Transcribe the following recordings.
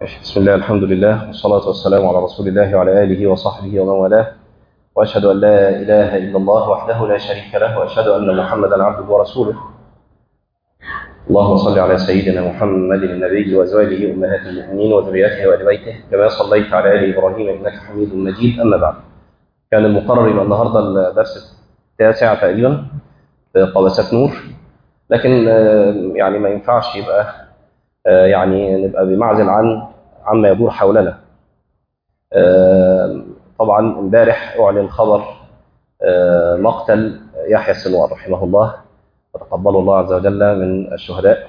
بسم الله الحمد لله والصلاة والسلام على رسول الله وعلى آله وصحبه ومن والاه وأشهد أن لا إله إلا الله وحده لا شريك له وأشهد أن محمدا عبده ورسوله اللهم صل على سيدنا محمد النبي وأزواجه أمهات المؤمنين وذرياته وآل بيته كما صليت على آل إبراهيم إنك حميد مجيد أما بعد كان المقرر يبقى النهارده الدرس التاسع تقريبا في قواسات نور لكن يعني ما ينفعش يبقى يعني نبقى بمعزل عن عما يدور حولنا طبعا امبارح اعلن خبر مقتل يحيى السنوار رحمه الله وتقبله الله عز وجل من الشهداء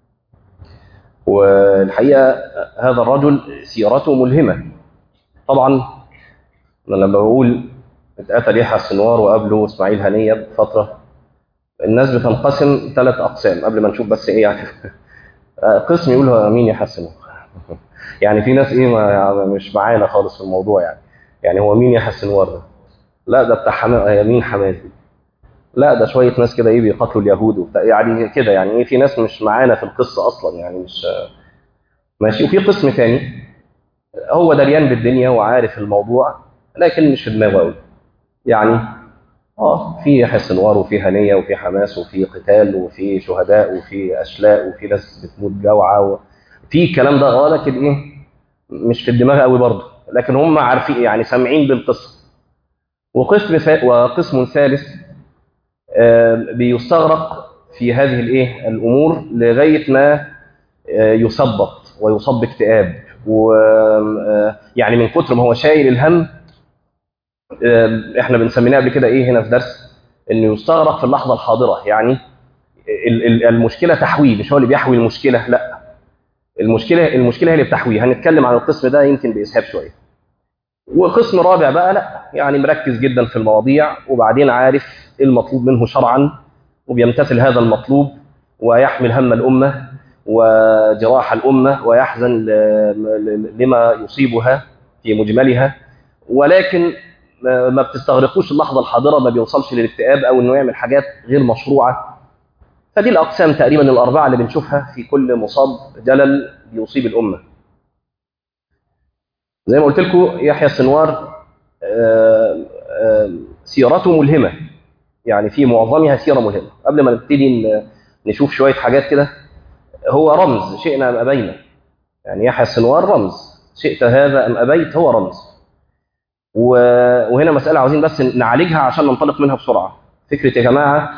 والحقيقه هذا الرجل سيرته ملهمه طبعا انا لما بقول اتقتل يحيى السنوار وقبله اسماعيل هنيه بفتره الناس بتنقسم ثلاث اقسام قبل ما نشوف بس ايه يعني قسم يقول مين يحيى السنوار يعني في ناس ايه ما مش معانا خالص في الموضوع يعني يعني هو مين يحيى السنوار ده لا ده بتاع حماس مين حماس دي لا ده شويه ناس كده ايه بيقاتلوا اليهود وبتاع يعني كده يعني ايه في ناس مش معانا في القصه اصلا يعني مش ماشي وفي قسم ثاني هو دريان بالدنيا وعارف الموضوع لكن مش في دماغه قوي يعني اه في يحيى السنوار وفي هنيه وفي حماس وفي قتال وفي شهداء وفي اشلاء وفي ناس بتموت جوعه و... في الكلام ده اه لكن ايه مش في الدماغ قوي برضه لكن هم عارفين يعني سامعين بالقصه وقسم ث... وقسم ثالث آه بيستغرق في هذه الايه الامور لغايه ما آه يثبط ويصاب باكتئاب ويعني من كتر ما هو شايل الهم احنا بنسميناه قبل كده ايه هنا في درس انه يستغرق في اللحظه الحاضره يعني المشكله تحويه مش هو اللي بيحوي المشكله لا المشكله المشكله هي اللي بتحويه هنتكلم عن القسم ده يمكن باسهاب شويه وقسم رابع بقى لا يعني مركز جدا في المواضيع وبعدين عارف ايه المطلوب منه شرعا وبيمتثل هذا المطلوب ويحمل هم الامه وجراح الامه ويحزن لما يصيبها في مجملها ولكن ما بتستغرقوش اللحظه الحاضره ما بيوصلش للاكتئاب او انه يعمل حاجات غير مشروعه فدي الاقسام تقريبا الاربعه اللي بنشوفها في كل مصاب جلل بيصيب الامه زي ما قلت لكم يحيى السنوار سيرته ملهمه يعني في معظمها سيره ملهمه قبل ما نبتدي نشوف شويه حاجات كده هو رمز شئنا ام ابينا يعني يحيى السنوار رمز شئت هذا ام ابيت هو رمز وهنا مسألة عاوزين بس نعالجها عشان ننطلق منها بسرعة فكرة يا جماعة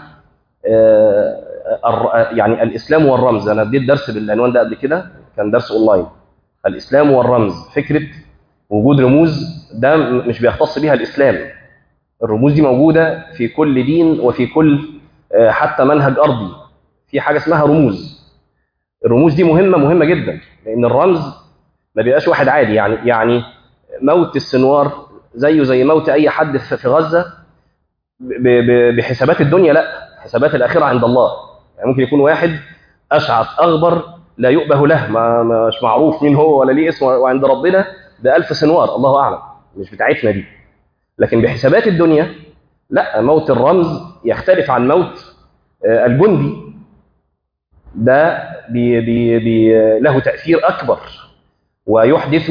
يعني الإسلام والرمز أنا اديت درس بالعنوان ده قبل كده كان درس أونلاين الإسلام والرمز فكرة وجود رموز ده مش بيختص بها الإسلام الرموز دي موجودة في كل دين وفي كل حتى منهج أرضي في حاجة اسمها رموز الرموز دي مهمة مهمة جدا لأن الرمز ما بيبقاش واحد عادي يعني يعني موت السنوار زيه زي موت اي حد في غزه بحسابات الدنيا لا حسابات الاخره عند الله يعني ممكن يكون واحد اشعث اغبر لا يؤبه له ما مش معروف مين هو ولا ليه اسم وعند ربنا بألف سنوار الله اعلم مش بتاعتنا دي لكن بحسابات الدنيا لا موت الرمز يختلف عن موت الجندي ده بي بي بي له تاثير اكبر ويحدث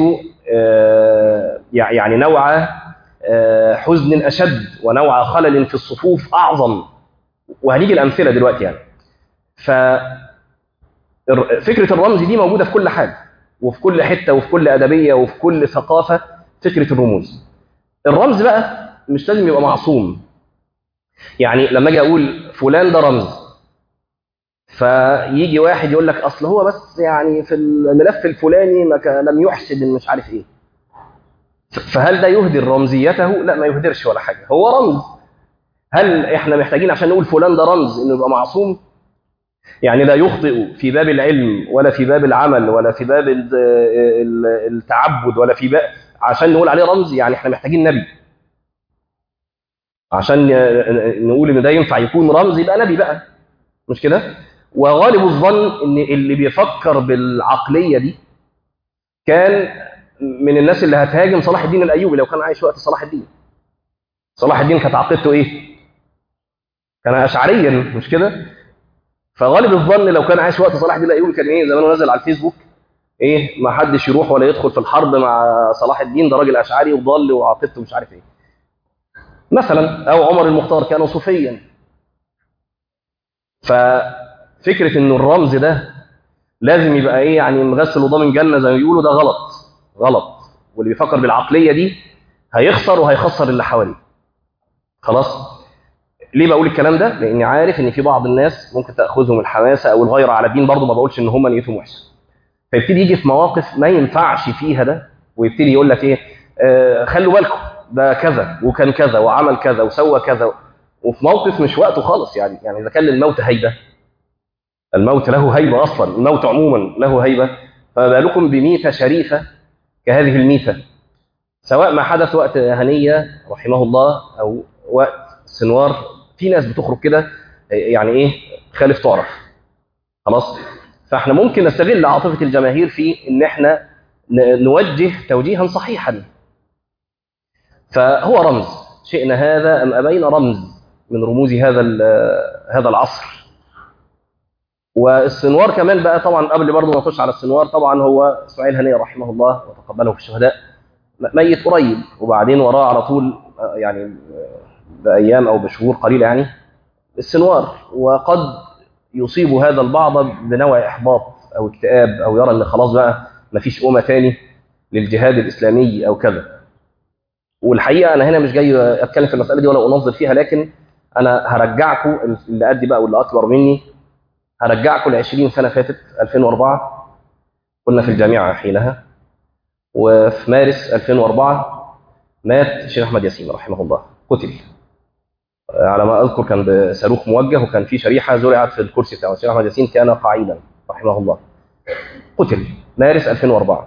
يعني نوع حزن أشد ونوع خلل في الصفوف أعظم وهنيجي الأمثلة دلوقتي يعني ففكرة الرمز دي موجودة في كل حاجة وفي كل حتة وفي كل أدبية وفي كل ثقافة فكرة الرموز الرمز بقى مش لازم يبقى معصوم يعني لما أجي أقول فلان ده رمز فيجي واحد يقول لك اصل هو بس يعني في الملف الفلاني ما لم يحسن مش عارف ايه فهل ده يهدر رمزيته لا ما يهدرش ولا حاجه هو رمز هل احنا محتاجين عشان نقول فلان ده رمز انه يبقى معصوم يعني لا يخطئ في باب العلم ولا في باب العمل ولا في باب التعبد ولا في باب عشان نقول عليه رمز يعني احنا محتاجين نبي عشان نقول ان ده ينفع يكون رمز يبقى نبي بقى مش كده وغالب الظن ان اللي بيفكر بالعقليه دي كان من الناس اللي هتهاجم صلاح الدين الايوبي لو كان عايش وقت صلاح الدين صلاح الدين كانت عقيدته ايه كان اشعريا مش كده فغالب الظن لو كان عايش وقت صلاح الدين الايوبي كان ايه زمانه نزل على الفيسبوك ايه ما حدش يروح ولا يدخل في الحرب مع صلاح الدين ده راجل اشعري وضال وعاقبته مش عارف ايه مثلا او عمر المختار كان صوفيا ففكره انه الرمز ده لازم يبقى ايه يعني مغسل وضامن جنه زي ما بيقولوا ده غلط غلط واللي بيفكر بالعقليه دي هيخسر وهيخسر اللي حواليه خلاص ليه بقول الكلام ده لاني عارف ان في بعض الناس ممكن تاخذهم الحماسه او الغيره على الدين برضه ما بقولش ان هم نيتهم وحشه فيبتدي يجي في مواقف ما ينفعش فيها ده ويبتدي يقول لك ايه آه خلوا بالكم ده كذا وكان كذا وعمل كذا وسوى كذا وفي موقف مش وقته خالص يعني يعني اذا كان للموت هيبه الموت له هيبه اصلا الموت عموما له هيبه فما بالكم بميته شريفه كهذه الميته سواء ما حدث وقت هنيه رحمه الله او وقت سنوار في ناس بتخرج كده يعني ايه خالف تعرف خلاص فاحنا ممكن نستغل عاطفه الجماهير في ان احنا نوجه توجيها صحيحا فهو رمز شئنا هذا ام ابينا رمز من رموز هذا هذا العصر والسنوار كمان بقى طبعا قبل برضه ما نخش على السنوار طبعا هو اسماعيل هنيه رحمه الله وتقبله في الشهداء ميت قريب وبعدين وراه على طول يعني بايام او بشهور قليله يعني السنوار وقد يصيب هذا البعض بنوع احباط او اكتئاب او يرى ان خلاص بقى ما فيش امه تاني للجهاد الاسلامي او كذا والحقيقه انا هنا مش جاي اتكلم في المساله دي ولا انظر فيها لكن انا هرجعكم اللي قدي بقى واللي اكبر مني هرجعكم ل 20 سنه فاتت 2004 كنا في الجامعه حينها وفي مارس 2004 مات الشيخ احمد ياسين رحمه الله قتل على ما اذكر كان بصاروخ موجه وكان في شريحه زرعت في الكرسي بتاعه الشيخ احمد ياسين كان قاعدا رحمه الله قتل مارس 2004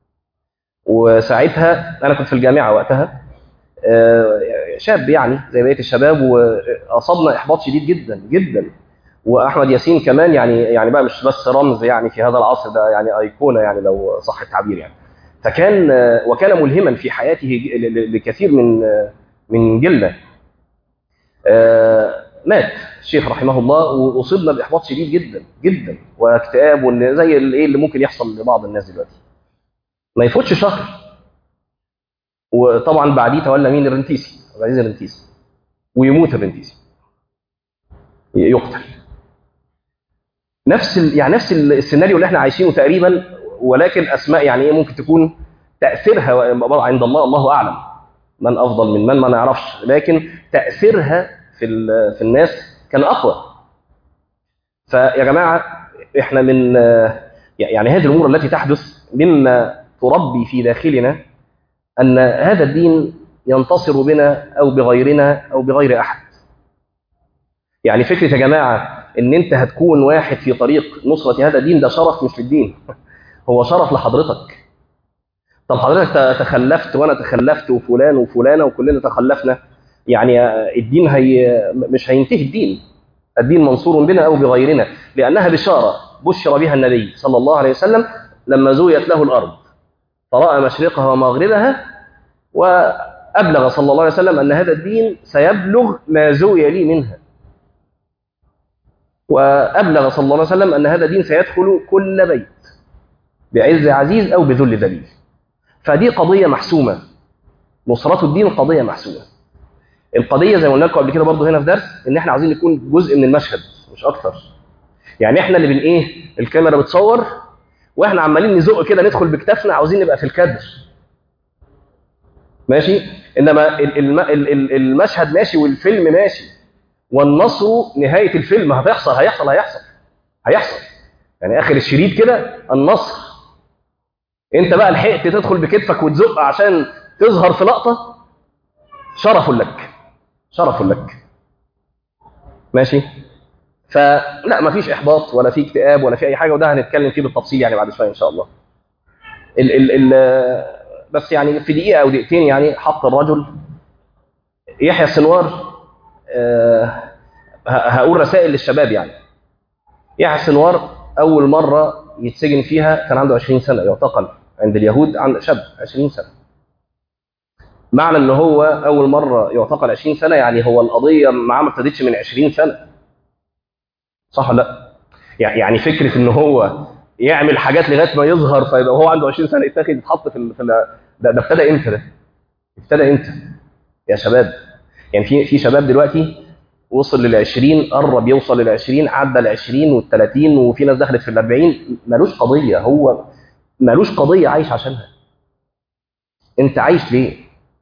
وساعتها انا كنت في الجامعه وقتها شاب يعني زي بقيه الشباب واصابنا احباط شديد جدا جدا واحمد ياسين كمان يعني يعني بقى مش بس رمز يعني في هذا العصر ده يعني ايقونه يعني لو صح التعبير يعني فكان وكان ملهما في حياته لكثير من من جيلنا مات الشيخ رحمه الله واصبنا باحباط شديد جدا جدا واكتئاب وان زي الايه اللي ممكن يحصل لبعض الناس دلوقتي ما يفوتش شهر وطبعا بعديه تولى مين الرنتيسي عبد العزيز الرنتيسي ويموت الرنتيسي يقتل نفس ال... يعني نفس السيناريو اللي احنا عايشينه تقريبا ولكن اسماء يعني ايه ممكن تكون تاثيرها عند الله الله اعلم من افضل من من ما نعرفش لكن تاثيرها في في الناس كان اقوى فيا جماعه احنا من يعني هذه الامور التي تحدث مما تربي في داخلنا ان هذا الدين ينتصر بنا او بغيرنا او بغير احد يعني فكره يا جماعه ان انت هتكون واحد في طريق نصره هذا الدين ده شرف مش للدين هو شرف لحضرتك طب حضرتك تخلفت وانا تخلفت وفلان وفلانه وكلنا تخلفنا يعني الدين هي مش هينتهي الدين الدين منصور بنا او بغيرنا لانها بشاره بشر بها النبي صلى الله عليه وسلم لما زويت له الارض فراى مشرقها ومغربها وابلغ صلى الله عليه وسلم ان هذا الدين سيبلغ ما زوي لي منها وابلغ صلى الله عليه وسلم ان هذا الدين سيدخل كل بيت بعز عزيز او بذل ذليل فدي قضيه محسومه نصرة الدين قضيه محسومه القضيه زي ما قلنا لكم قبل كده برضه هنا في درس ان احنا عاوزين نكون جزء من المشهد مش اكتر يعني احنا اللي بن ايه الكاميرا بتصور واحنا عمالين نزق كده ندخل بكتافنا عاوزين نبقى في الكادر ماشي انما المشهد ماشي والفيلم ماشي والنصر نهايه الفيلم هتحصل هيحصل هيحصل هيحصل يعني اخر الشريط كده النصر انت بقى لحقت تدخل بكتفك وتزق عشان تظهر في لقطه شرف لك شرف لك ماشي فلا مفيش احباط ولا في اكتئاب ولا في اي حاجه وده هنتكلم فيه بالتفصيل يعني بعد شويه ان شاء الله ال ال ال بس يعني في دقيقه او دقيقتين يعني حط الرجل يحيى السنوار أه هقول رسائل للشباب يعني يحيى السنوار اول مره يتسجن فيها كان عنده 20 سنه يعتقل عند اليهود عند شاب 20 سنه معنى ان هو اول مره يعتقل 20 سنه يعني هو القضيه معاه ما ابتدتش من 20 سنه صح ولا لا يعني فكره ان هو يعمل حاجات لغايه ما يظهر فيبقى وهو عنده 20 سنه يتاخد يتحط في ال- في ال- ده, ده ابتدى امتى ده؟ ابتدى امتى؟ يا شباب يعني في في شباب دلوقتي وصل لل 20 قرب يوصل لل 20 عدى ال 20 وال 30 وفي ناس دخلت في ال 40 ملوش قضيه هو ملوش قضيه عايش عشانها انت عايش ليه؟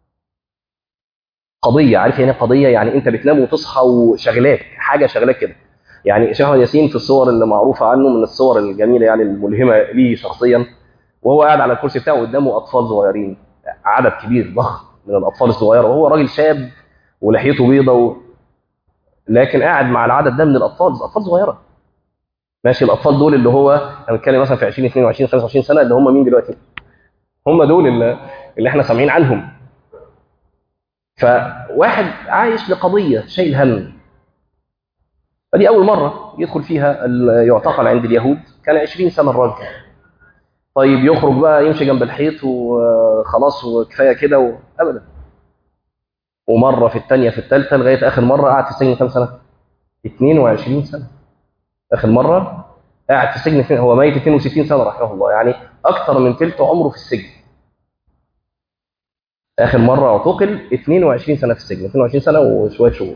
قضيه عارف يعني إيه قضيه يعني انت بتنام وتصحى وشغلاك حاجه شغلاك كده يعني شيخ أحمد ياسين في الصور اللي معروفه عنه من الصور الجميله يعني الملهمه ليه شخصيا وهو قاعد على الكرسي بتاعه قدامه اطفال صغيرين عدد كبير ضخم من الاطفال الصغيره وهو راجل شاب ولحيته بيضه و... لكن قاعد مع العدد ده من الاطفال اطفال صغيره ماشي الاطفال دول اللي هو انا بتكلم مثلا في 20 22 25 سنه اللي هم مين دلوقتي هم دول اللي, اللي احنا سامعين عنهم فواحد عايش لقضيه شايل هم فدي اول مره يدخل فيها ال- يعتقل عند اليهود كان 20 سنه الراجل طيب يخرج بقى يمشي جنب الحيط وخلاص وكفايه كده و... ابدا ومره في الثانيه في الثالثه لغايه اخر مره قعد في السجن كام سنه 22 سنه اخر مره قاعد في السجن فين هو ميت 62 سنه رحمه الله يعني اكثر من ثلث عمره في السجن اخر مره اعتقل 22 سنه في السجن 22 سنه وشويه شهور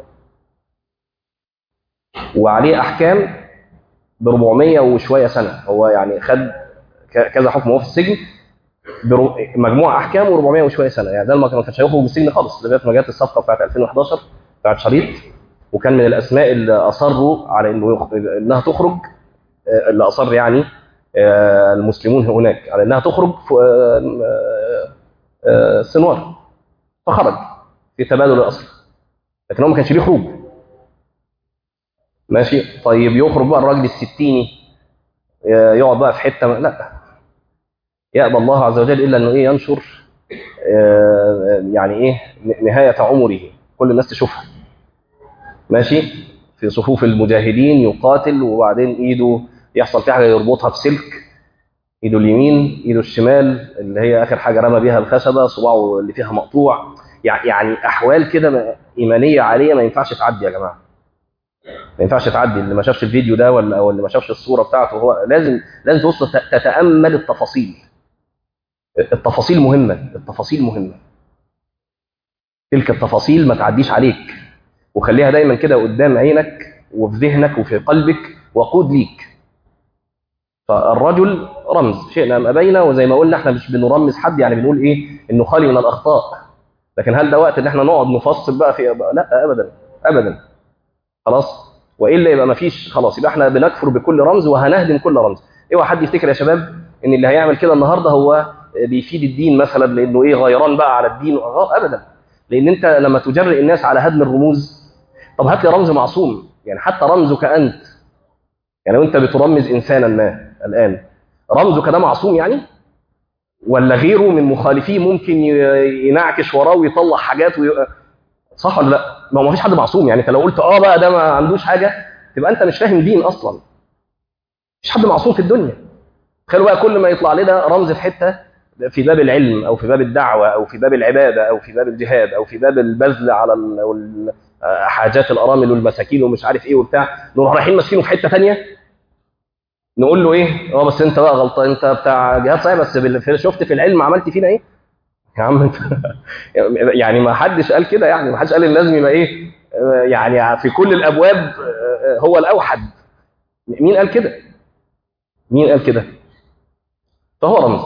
وعليه احكام ب 400 وشويه سنه هو يعني خد ك- كذا حكم وهو في السجن برو- مجموع احكام و400 وشويه سنه يعني ده ما كان- ما كانش هيخرج من السجن خالص لغايه ما جت الصفقه بتاعت 2011 بتاعت شريط وكان من الاسماء اللي اصروا على انه يخ... انها تخرج آه، اللي اصر يعني آه، المسلمون هناك على انها تخرج في آه، آه، سنوار فخرج في تبادل الاسرى لكن هو ما كانش ليه خروج ماشي طيب يخرج بقى الراجل الستيني آه، يقعد بقى في حته ما- لا يأبى الله عز وجل الا انه ايه ينشر آه، يعني ايه نهايه عمره كل الناس تشوفها ماشي في صفوف المجاهدين يقاتل وبعدين ايده يحصل فيها حاجه يربطها بسلك ايده اليمين ايده الشمال اللي هي اخر حاجه رمى بيها الخشبه صباعه اللي فيها مقطوع يع- يعني احوال كده م- ايمانيه عاليه ما ينفعش تعدي يا جماعه ما ينفعش تعدي اللي ما شافش الفيديو ده ولا او اللي ما شافش الصوره بتاعته هو لازم لازم توصل ت- تتامل التفاصيل التفاصيل مهمه التفاصيل مهمه تلك التفاصيل ما تعديش عليك وخليها دايما كده قدام عينك وفي ذهنك وفي قلبك وقود ليك فالرجل رمز شئنا ام ابينا وزي ما قلنا احنا مش بنرمز حد يعني بنقول ايه انه خالي من الاخطاء لكن هل ده وقت ان احنا نقعد نفصل بقى في لا ابدا ابدا خلاص والا يبقى ما فيش خلاص يبقى احنا بنكفر بكل رمز وهنهدم كل رمز اوعى حد يفتكر يا شباب ان اللي هيعمل كده النهارده هو بيفيد الدين مثلا لانه ايه غيران بقى على الدين ابدا لان انت لما تجرئ الناس على هدم الرموز طب هات لي رمز معصوم يعني حتى رمزك انت يعني لو انت بترمز انسانا ما الان رمزك ده معصوم يعني ولا غيره من مخالفيه ممكن ي- ينعكش وراه ويطلع حاجات وي... صح ولا لا؟ ما هو ما فيش حد معصوم يعني انت لو قلت اه بقى ده ما عندوش حاجه تبقى انت مش فاهم دين اصلا. مفيش حد معصوم في الدنيا. تخيلوا بقى كل ما يطلع لنا رمز في حته في باب العلم او في باب الدعوه او في باب العباده او في باب الجهاد او في باب البذل على ال... وال... آه، حاجات الارامل والمساكين ومش عارف ايه وبتاع نروح رايحين ماسكينه في حته ثانيه نقول له ايه اه بس انت بقى غلطان انت بتاع جهاد صحيح بس بال- شفت في العلم عملت فينا ايه يا عم انت يعني ما حدش قال كده يعني ما حدش قال ان لازم يبقى ايه آه، يعني في كل الابواب آه، هو الاوحد مين قال كده مين قال كده فهو رمز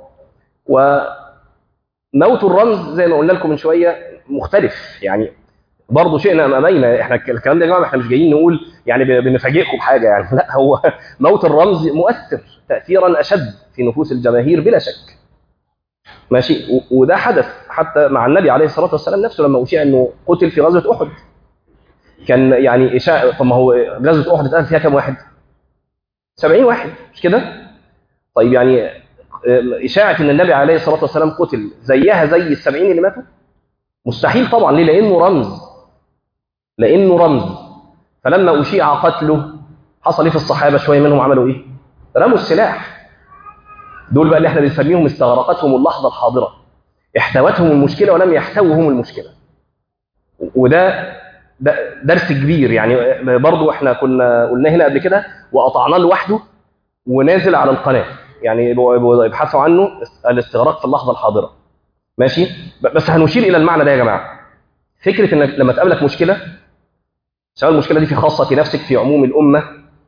وموت الرمز زي ما قلنا لكم من شويه مختلف يعني برضه شئنا ام ابينا احنا الكلام ده يا جماعه احنا مش جايين نقول يعني ب- بنفاجئكم بحاجه يعني لا هو موت الرمز مؤثر تاثيرا اشد في نفوس الجماهير بلا شك ماشي و- وده حدث حتى مع النبي عليه الصلاه والسلام نفسه لما اشيع انه قتل في غزوه احد كان يعني اشاعه طب ما هو غزوه احد اتقتل فيها كام واحد 70 واحد مش كده طيب يعني آه، اشاعه ان النبي عليه الصلاه والسلام قتل زيها زي ال 70 اللي ماتوا مستحيل طبعا ليه لانه رمز لانه رمز فلما اشيع قتله حصل ايه في الصحابه شويه منهم عملوا ايه رموا السلاح دول بقى اللي احنا بنسميهم استغرقتهم اللحظه الحاضره احتوتهم المشكله ولم يحتوهم المشكله وده ده درس كبير يعني برضو احنا كنا قلنا هنا قبل كده وقطعناه لوحده ونازل على القناه يعني يبحثوا عنه الاستغراق في اللحظه الحاضره ماشي بس هنشير الى المعنى ده يا جماعه فكره انك لما تقابلك مشكله سواء المشكله دي في خاصه نفسك في عموم الامه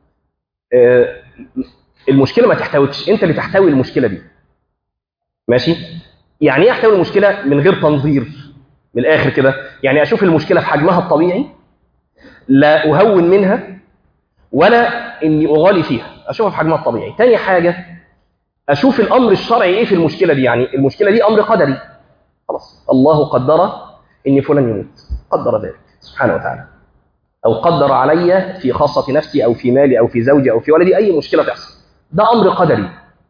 المشكله ما تحتويكش انت اللي تحتوي المشكله دي ماشي يعني ايه احتوي المشكله من غير تنظير من الاخر كده يعني اشوف المشكله في حجمها الطبيعي لا اهون منها ولا اني اغالي فيها اشوفها في حجمها الطبيعي تاني حاجه اشوف الامر الشرعي ايه في المشكله دي يعني المشكله دي امر قدري خلاص الله قدر ان فلان يموت قدر ذلك سبحانه وتعالى او قدر علي في خاصه نفسي او في مالي او في زوجي او في ولدي اي مشكله تحصل ده امر قدري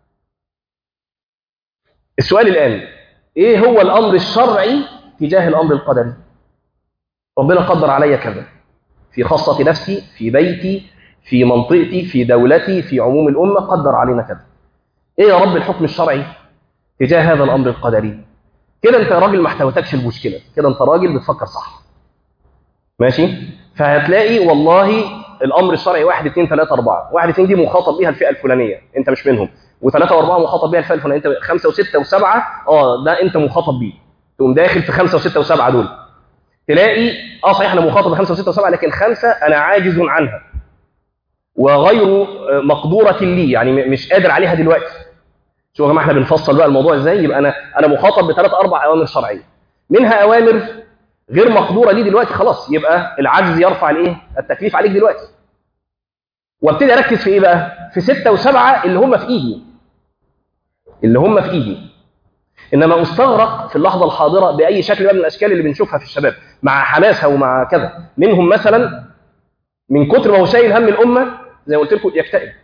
السؤال الان ايه هو الامر الشرعي تجاه الامر القدري ربنا قدر علي كذا في خاصه نفسي في بيتي في منطقتي في دولتي في عموم الامه قدر علينا كذا ايه يا رب الحكم الشرعي تجاه هذا الامر القدري كده انت راجل ما احتوتكش المشكله كده انت راجل بتفكر صح ماشي فهتلاقي والله الامر الشرعي 1 2 3 4 1 2 دي مخاطب بيها الفئه الفلانيه انت مش منهم و3 و4 مخاطب بيها الفئه الفلانيه انت 5 و6 و7 اه ده انت مخاطب بيه تقوم داخل في 5 و6 و7 دول تلاقي اه صحيح انا مخاطب ب 5 و6 و7 لكن خمسه انا عاجز عنها وغير مقدوره لي يعني مش قادر عليها دلوقتي شوفوا يا جماعه احنا بنفصل بقى الموضوع ازاي يبقى انا انا مخاطب بثلاث اربع اوامر شرعيه منها اوامر غير مقدوره لي دلوقتي خلاص يبقى العجز يرفع الايه التكليف عليك دلوقتي وابتدي اركز في ايه بقى في ستة وسبعة اللي هم في ايدي اللي هم في ايدي انما استغرق في اللحظه الحاضره باي شكل بقى من الاشكال اللي بنشوفها في الشباب مع حماسه ومع كذا منهم مثلا من كتر ما هو شايل هم الامه زي ما قلت لكم يكتئب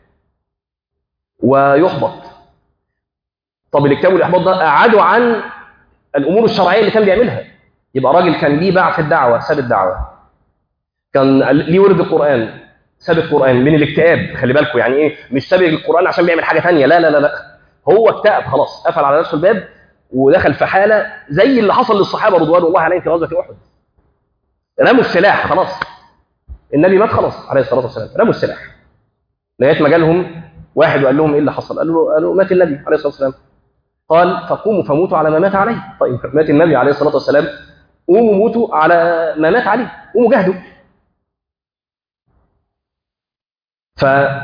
ويحبط طب الاكتئاب والاحباط ده قعدوا عن الامور الشرعيه اللي كان بيعملها يبقى راجل كان ليه باع في الدعوه ساب الدعوه كان ليه ورد القران ساب القران من الاكتئاب خلي بالكم يعني ايه مش ساب القران عشان بيعمل حاجه ثانيه لا لا لا لا هو اكتئب خلاص قفل على نفسه الباب ودخل في حاله زي اللي حصل للصحابه رضوان الله عليهم في غزوه احد رموا السلاح خلاص النبي مات خلاص عليه الصلاه والسلام رموا السلاح لغايه ما جالهم واحد وقال لهم ايه اللي حصل قالوا قالوا مات النبي عليه الصلاه والسلام قال فقوموا فموتوا على ما مات عليه طيب مات النبي عليه الصلاه والسلام قوموا موتوا على ما مات عليه قوموا جاهدوا ف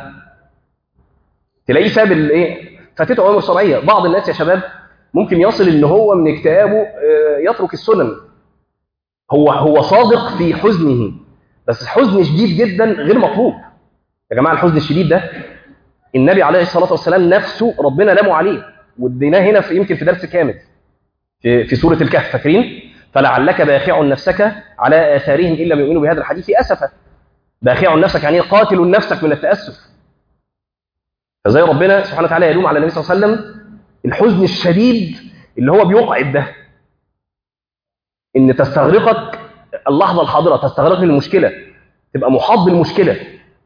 تلاقيه ساب الايه فاتته اوامر شرعيه بعض الناس يا شباب ممكن يصل ان هو من اكتئابه يترك السنن هو هو صادق في حزنه بس حزن شديد جدا غير مطلوب يا جماعه الحزن الشديد ده النبي عليه الصلاه والسلام نفسه ربنا لامه عليه واديناه هنا في يمكن في درس كامل في في سوره الكهف فاكرين فلعلك باخع نفسك على اثارهم ان لم يؤمنوا بهذا الحديث اسفا باخع نفسك يعني قاتل نفسك من التاسف فزي ربنا سبحانه وتعالى يلوم على النبي صلى الله عليه وسلم الحزن الشديد اللي هو بيقعد ده ان تستغرقك اللحظه الحاضره تستغرق المشكله تبقى محاط بالمشكله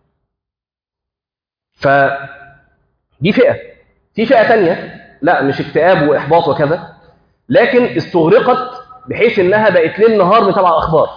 ف دي فئه في فئه ثانيه لا مش اكتئاب واحباط وكذا لكن استغرقت بحيث انها بقت ليل نهار متابعه الاخبار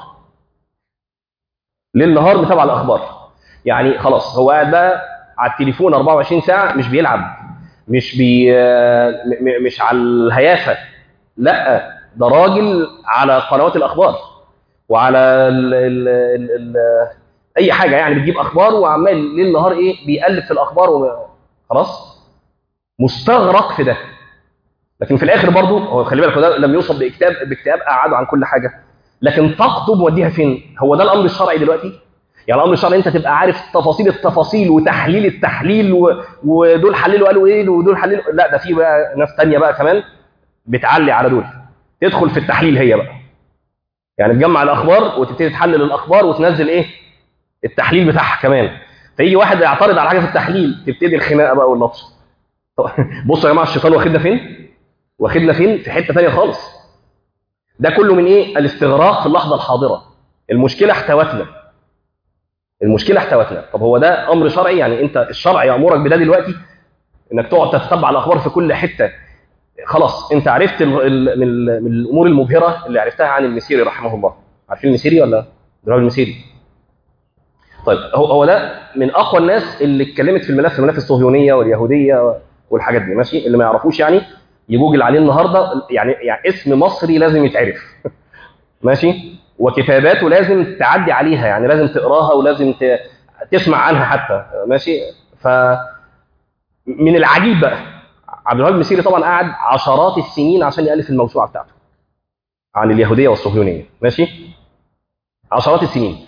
ليل نهار متابعه الاخبار يعني خلاص هو قاعد بقى على التليفون 24 ساعه مش بيلعب مش بي مش على الهيافه لا ده راجل على قنوات الاخبار وعلى ال ال ال ال اي حاجه يعني بتجيب اخبار وعمال ليل نهار ايه بيقلب في الاخبار و... خلاص مستغرق في ده لكن في الاخر برضه هو خلي بالك ده لم يوصف باكتئاب باكتئاب قعدوا عن كل حاجه لكن طاقته موديها فين هو ده الامر الشرعي دلوقتي يعني الامر الشرعي انت تبقى عارف تفاصيل التفاصيل وتحليل التحليل و... ودول حللوا قالوا ايه ودول حللوا لا ده في بقى ناس ثانيه بقى كمان بتعلي على دول تدخل في التحليل هي بقى يعني تجمع الاخبار وتبتدي تحلل الاخبار وتنزل ايه التحليل بتاعها كمان فيجي واحد يعترض على حاجه في التحليل تبتدي الخناقه بقى واللطش بصوا يا جماعه الشيطان واخدنا فين واخدنا فين في حته ثانيه خالص ده كله من ايه الاستغراق في اللحظه الحاضره المشكله احتوتنا المشكله احتوتنا طب هو ده امر شرعي يعني انت الشرع يامرك بده دلوقتي انك تقعد تتتبع الاخبار في كل حته خلاص انت عرفت ال ال من, من الامور المبهره اللي عرفتها عن المسيري رحمه الله عارفين المسيري ولا دراوي المسيري طيب هو هو ده من اقوى الناس اللي اتكلمت في الملف الملف الصهيونيه واليهوديه والحاجات دي ماشي اللي ما يعرفوش يعني يجوجل عليه النهارده يعني يعني اسم مصري لازم يتعرف ماشي وكتاباته لازم تعدي عليها يعني لازم تقراها ولازم ت... تسمع عنها حتى ماشي ف من العجيب بقى عبد الوهاب المسيري طبعا قعد عشرات السنين عشان يالف الموسوعه بتاعته عن اليهوديه والصهيونيه ماشي عشرات السنين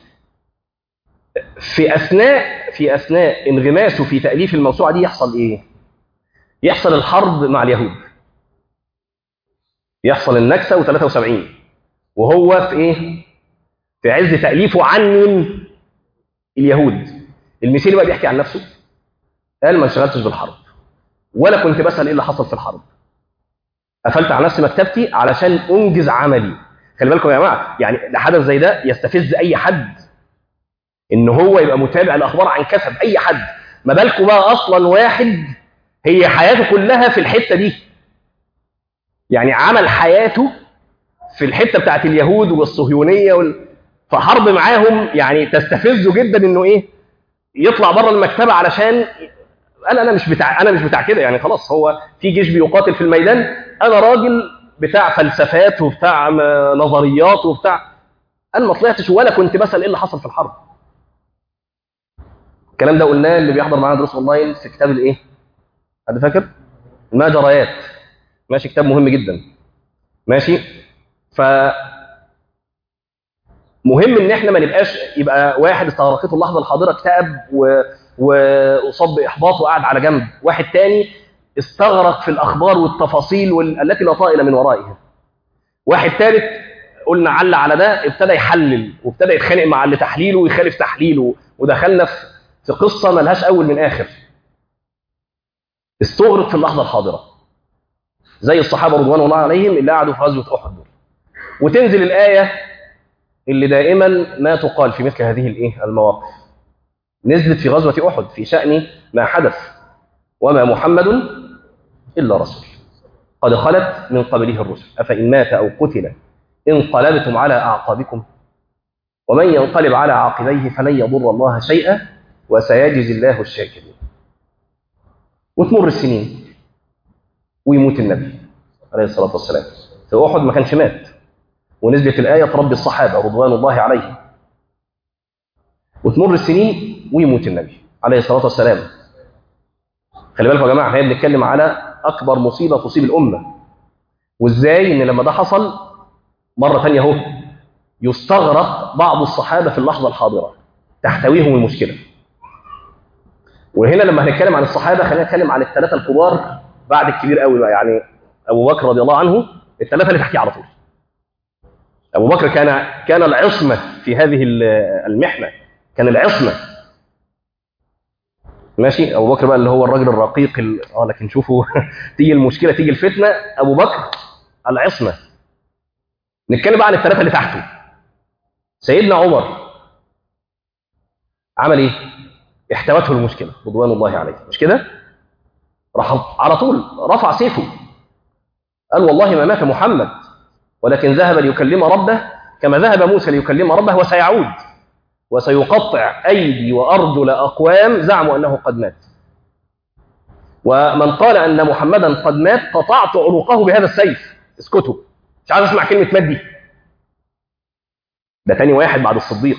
في اثناء في اثناء انغماسه في تاليف الموسوعه دي يحصل ايه يحصل الحرب مع اليهود يحصل النكسه و73 وهو في ايه في عز تاليفه عن مين اليهود المسيري بقى بيحكي عن نفسه قال ما انشغلتش بالحرب ولا كنت بسال ايه اللي حصل في الحرب قفلت على نفسي مكتبتي علشان انجز عملي خلي بالكم يا جماعه يعني ده حدث زي ده يستفز اي حد ان هو يبقى متابع الاخبار عن كسب اي حد ما بالكم بقى اصلا واحد هي حياته كلها في الحته دي يعني عمل حياته في الحته بتاعت اليهود والصهيونيه وال... فحرب معاهم يعني تستفزه جدا انه ايه يطلع بره المكتبه علشان انا انا مش بتاع انا مش بتاع كده يعني خلاص هو في جيش بيقاتل في الميدان انا راجل بتاع فلسفات وبتاع نظريات وبتاع انا ما طلعتش ولا كنت بسال ايه اللي حصل في الحرب الكلام ده قلناه اللي بيحضر معانا دروس اونلاين في كتاب الايه حد فاكر المجريات ماشي كتاب مهم جدا ماشي ف مهم ان احنا ما نبقاش يبقى واحد استغرقته اللحظه الحاضره اكتئب و... واصاب باحباط وقعد على جنب واحد تاني استغرق في الاخبار والتفاصيل وال... التي لا طائل من ورائها واحد ثالث قلنا عل على ده ابتدى يحلل وابتدى يتخانق مع اللي تحليله ويخالف تحليله ودخلنا في في قصه ملهاش اول من اخر استغرق في اللحظه الحاضره زي الصحابه رضوان الله عليهم اللي قعدوا في غزوه احد دول وتنزل الايه اللي دائما ما تقال في مثل هذه الايه المواقف نزلت في غزوه احد في شان ما حدث وما محمد الا رسول قد خلت من قبله الرسل افان مات او قتل انقلبتم على اعقابكم ومن ينقلب على عاقبيه فلن يضر الله شيئا وسيجزي الله الشاكرين وتمر السنين ويموت النبي عليه الصلاه والسلام في احد ما كانش مات ونزلت الايه تربي الصحابه رضوان الله عليهم وتمر السنين ويموت النبي عليه الصلاه والسلام خلي بالكم يا جماعه احنا بنتكلم على اكبر مصيبه تصيب الامه وازاي ان لما ده حصل مره ثانيه اهو يستغرق بعض الصحابه في اللحظه الحاضره تحتويهم المشكله وهنا لما هنتكلم عن الصحابه خلينا نتكلم عن الثلاثه الكبار بعد الكبير قوي بقى يعني ابو بكر رضي الله عنه الثلاثه اللي تحكي على طول ابو بكر كان كان العصمه في هذه المحنه كان العصمه ماشي ابو بكر بقى اللي هو الراجل الرقيق ال... اه لكن شوفوا تيجي المشكله تيجي الفتنه ابو بكر العصمه نتكلم بقى عن الثلاثه اللي تحته سيدنا عمر عمل ايه احتوته المشكله رضوان الله عليه مش كده راح على طول رفع سيفه قال والله ما مات محمد ولكن ذهب ليكلم ربه كما ذهب موسى ليكلم ربه وسيعود وسيقطع أيدي وأرجل أقوام زعموا أنه قد مات ومن قال أن محمدا قد مات قطعت عنقه بهذا السيف اسكتوا مش عايز أسمع كلمة مات دي ده تاني واحد بعد الصديق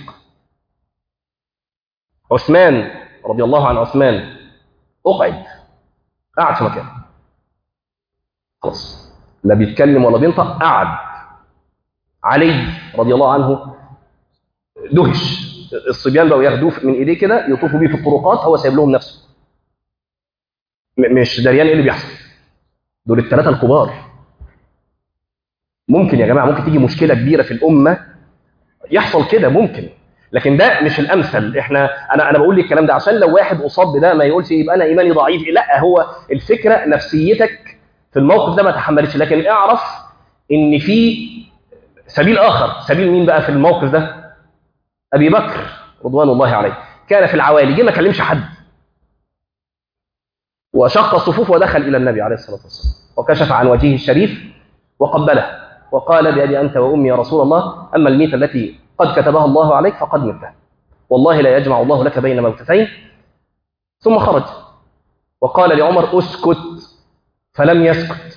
عثمان رضي الله عن عثمان اقعد قعد في مكانه خلاص لا بيتكلم ولا بينطق قعد علي رضي الله عنه دهش الصبيان بقوا ياخدوه من ايديه كده يطوفوا بيه في الطرقات هو سايب لهم نفسه مش دريان ايه اللي بيحصل دول الثلاثه الكبار ممكن يا جماعه ممكن تيجي مشكله كبيره في الامه يحصل كده ممكن لكن ده مش الامثل احنا انا انا بقول لك الكلام ده عشان لو واحد اصاب بده ما يقولش يبقى انا ايماني ضعيف لا هو الفكره نفسيتك في الموقف ده ما تحملتش لكن اعرف ان في سبيل اخر سبيل مين بقى في الموقف ده ابي بكر رضوان الله عليه كان في العوالي جه ما كلمش حد وشق الصفوف ودخل الى النبي عليه الصلاه والسلام وكشف عن وجهه الشريف وقبله وقال بأبي أنت وأمي يا رسول الله أما الميتة التي قد كتبها الله عليك فقد متها والله لا يجمع الله لك بين موتتين ثم خرج وقال لعمر اسكت فلم يسكت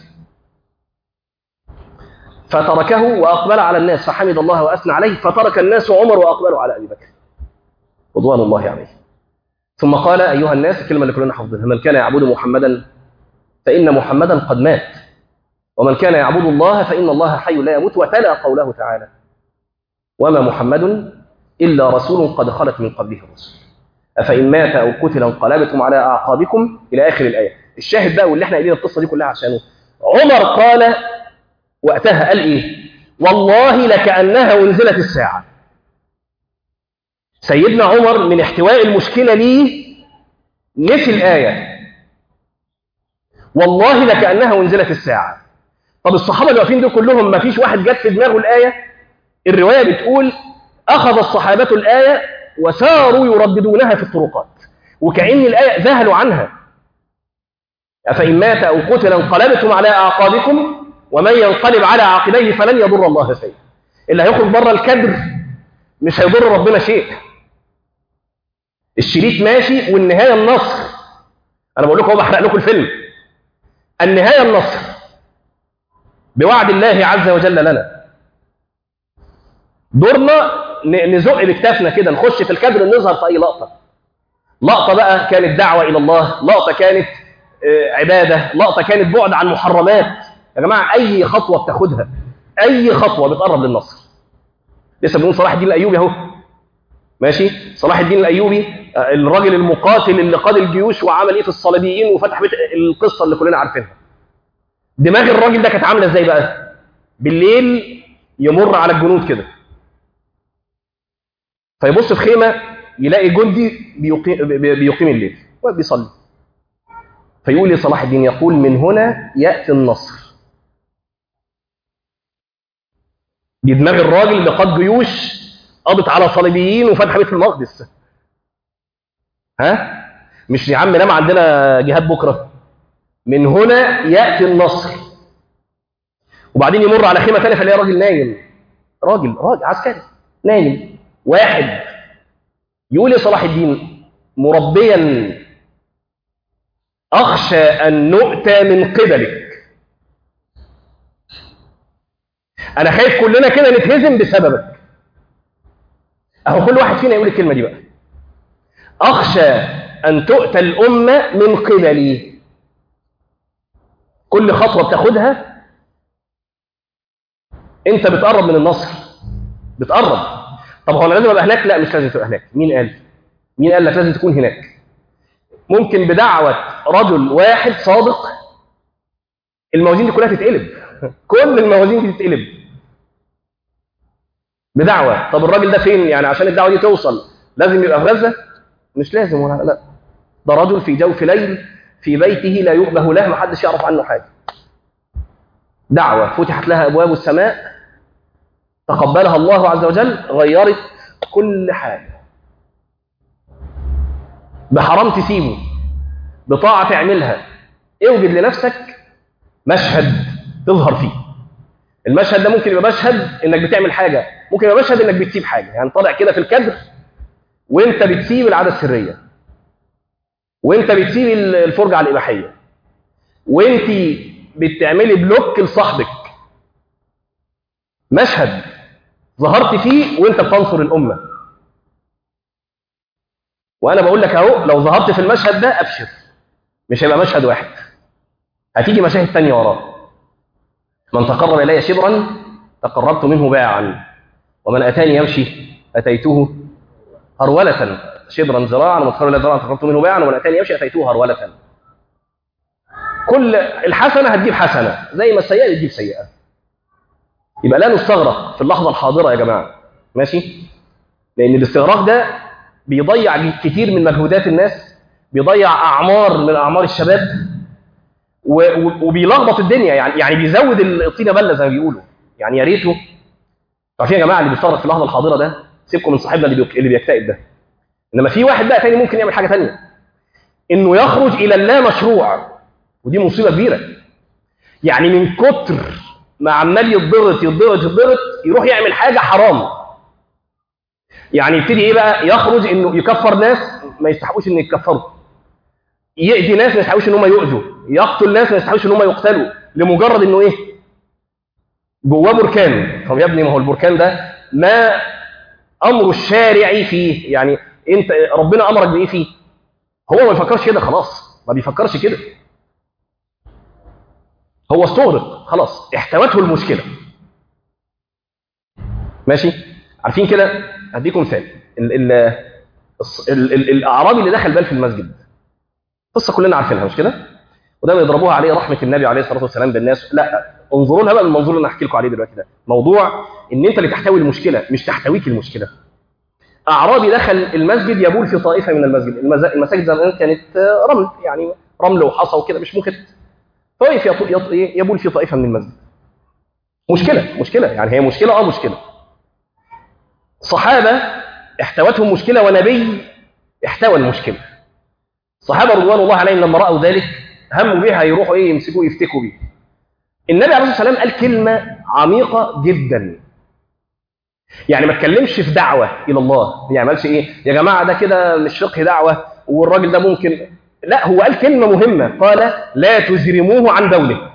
فتركه وأقبل على الناس فحمد الله وأثنى عليه فترك الناس عمر وأقبلوا على أبي بكر رضوان الله عليه ثم قال أيها الناس الكلمة اللي كلنا حافظينها من كان يعبد محمدا فإن محمدا قد مات ومن كان يعبد الله فإن الله حي لا يموت وتلا قوله تعالى وما محمد إلا رسول قد خلت من قبله الرسل أفإن مات أو قتل انقلبتم على أعقابكم إلى آخر الآية الشاهد بقى واللي احنا قايلين القصة دي كلها عشانه عمر قال وقتها قال إيه والله لكأنها أنزلت الساعة سيدنا عمر من احتواء المشكلة ليه نسي الآية والله لكأنها أنزلت الساعة طب الصحابة اللي واقفين دول كلهم ما فيش واحد جت في دماغه الآية الرواية بتقول أخذ الصحابة الآية وساروا يرددونها في الطرقات وكأن الآية ذهلوا عنها أفإن مات أو قتل انقلبتم على أعقابكم ومن ينقلب على عقبيه فلن يضر الله شيئا اللي هيخرج بره الكدر مش هيضر ربنا شيء الشريط ماشي والنهاية النصر أنا بقول لكم هو بحرق لكم الفيلم النهاية النصر بوعد الله عز وجل لنا دورنا نزق بكتافنا كده نخش في الكادر نظهر في أي لقطة لقطة بقى كانت دعوة إلى الله لقطة كانت عبادة لقطة كانت بعد عن محرمات يا جماعة أي خطوة بتاخدها أي خطوة بتقرب للنصر لسه بنقول صلاح الدين الأيوبي أهو ماشي صلاح الدين الأيوبي الراجل المقاتل اللي قاد الجيوش وعمل إيه في الصليبيين وفتح بيت القصة اللي كلنا عارفينها دماغ الراجل ده كانت عاملة إزاي بقى بالليل يمر على الجنود كده فيبص في خيمة يلاقي جندي بيقيم, بيقيم الليل وبيصلي فيقول لي صلاح الدين يقول من هنا يأتي النصر دي دماغ الراجل اللي قاد جيوش قضت على صليبيين وفتح بيت المقدس ها مش يا عم نام عندنا جهاد بكره من هنا ياتي النصر وبعدين يمر على خيمه ثانيه فيلاقي راجل نايم راجل راجل عسكري نايم واحد يقول يا صلاح الدين مربيا اخشى ان نؤتى من قبلك انا خايف كلنا كده نتهزم بسببك اهو كل واحد فينا يقول الكلمه دي بقى اخشى ان تؤتى الامه من قبلي كل خطوه بتاخدها انت بتقرب من النصر بتقرب طب هو انا لازم ابقى هناك لا مش لازم تبقى هناك مين قال مين قال لك لازم تكون هناك ممكن بدعوه رجل واحد صادق الموازين دي كلها تتقلب كل الموازين دي تتقلب بدعوة طب الراجل ده فين يعني عشان الدعوة دي توصل لازم يبقى في غزة مش لازم ولا لا ده رجل في جوف ليل في بيته لا يؤبه له محدش يعرف عنه حاجة دعوة فتحت لها أبواب السماء تقبلها الله عز وجل غيرت كل حاجة بحرام تسيبه بطاعة تعملها اوجد لنفسك مشهد تظهر فيه المشهد ده ممكن يبقى مشهد انك بتعمل حاجه ممكن يبقى مشهد انك بتسيب حاجه يعني طالع كده في الكادر وانت بتسيب العاده السريه وانت بتسيب الفرجه على الاباحيه وانت بتعملي بلوك لصاحبك مشهد ظهرت فيه وانت بتنصر الامه وانا بقول لك اهو لو ظهرت في المشهد ده ابشر مش هيبقى مشهد واحد هتيجي مشاهد تانية وراه من تقرب إلي شبرا تقربت منه باعا ومن أتاني يمشي أتيته هرولة شبرا ذراعا ومن تقرب إلي ذراعا تقربت منه باعا ومن أتاني يمشي أتيته هرولة كل الحسنة هتجيب حسنة زي ما السيئة بتجيب سيئة يبقى لا نستغرق في اللحظة الحاضرة يا جماعة ماشي لأن الاستغراق ده بيضيع كتير من مجهودات الناس بيضيع أعمار من أعمار الشباب وبيلخبط الدنيا يعني يعني بيزود الطينه بله زي ما بيقولوا يعني يا ريته عارفين يا جماعه اللي بيستغرق في اللحظه الحاضره ده سيبكم من صاحبنا اللي اللي بيكتئب ده انما في واحد بقى تاني ممكن يعمل حاجه تانية انه يخرج الى اللا مشروع ودي مصيبه كبيره يعني من كتر ما عمال يتضغط يتضغط يتضغط يروح يعمل حاجه حرام يعني يبتدي ايه بقى يخرج انه يكفر ناس ما يستحقوش ان يتكفروا يأذي ناس ما يستحقوش ان هم يؤذوا يقتل ناس ما يستحقوش ان هم يقتلوا لمجرد انه ايه جواه بركان طب يا ابني ما هو البركان ده ما امر الشارع فيه يعني انت ربنا امرك بايه فيه هو ما بيفكرش كده خلاص ما بيفكرش كده هو استغرق خلاص احتوته المشكله ماشي عارفين كده هديكم مثال ال ال ال ال الاعرابي اللي دخل بال في المسجد قصه كلنا عارفينها مش كده وده بيضربوها عليه رحمه النبي عليه الصلاه والسلام بالناس لا انظروا لها بقى من المنظور اللي انا هحكي لكم عليه دلوقتي ده موضوع ان انت اللي تحتوي المشكله مش تحتويك المشكله اعرابي دخل المسجد يبول في طائفه من المسجد المز- المساجد زمان كانت رمل يعني رمل وحصى وكده مش مخت فوقف يط- يط- يبول في طائفه من المسجد مشكله مشكله يعني هي مشكله اه مشكله صحابه احتوتهم مشكله ونبي احتوى المشكله الصحابه رضوان الله عليهم لما راوا ذلك هموا بيها يروحوا ايه يمسكوه يفتكوا بيه النبي عليه الصلاه والسلام قال كلمه عميقه جدا يعني ما اتكلمش في دعوه الى الله ما يعملش ايه يا جماعه ده كده مش فقه دعوه والراجل ده ممكن لا هو قال كلمه مهمه قال لا تزرموه عن بوله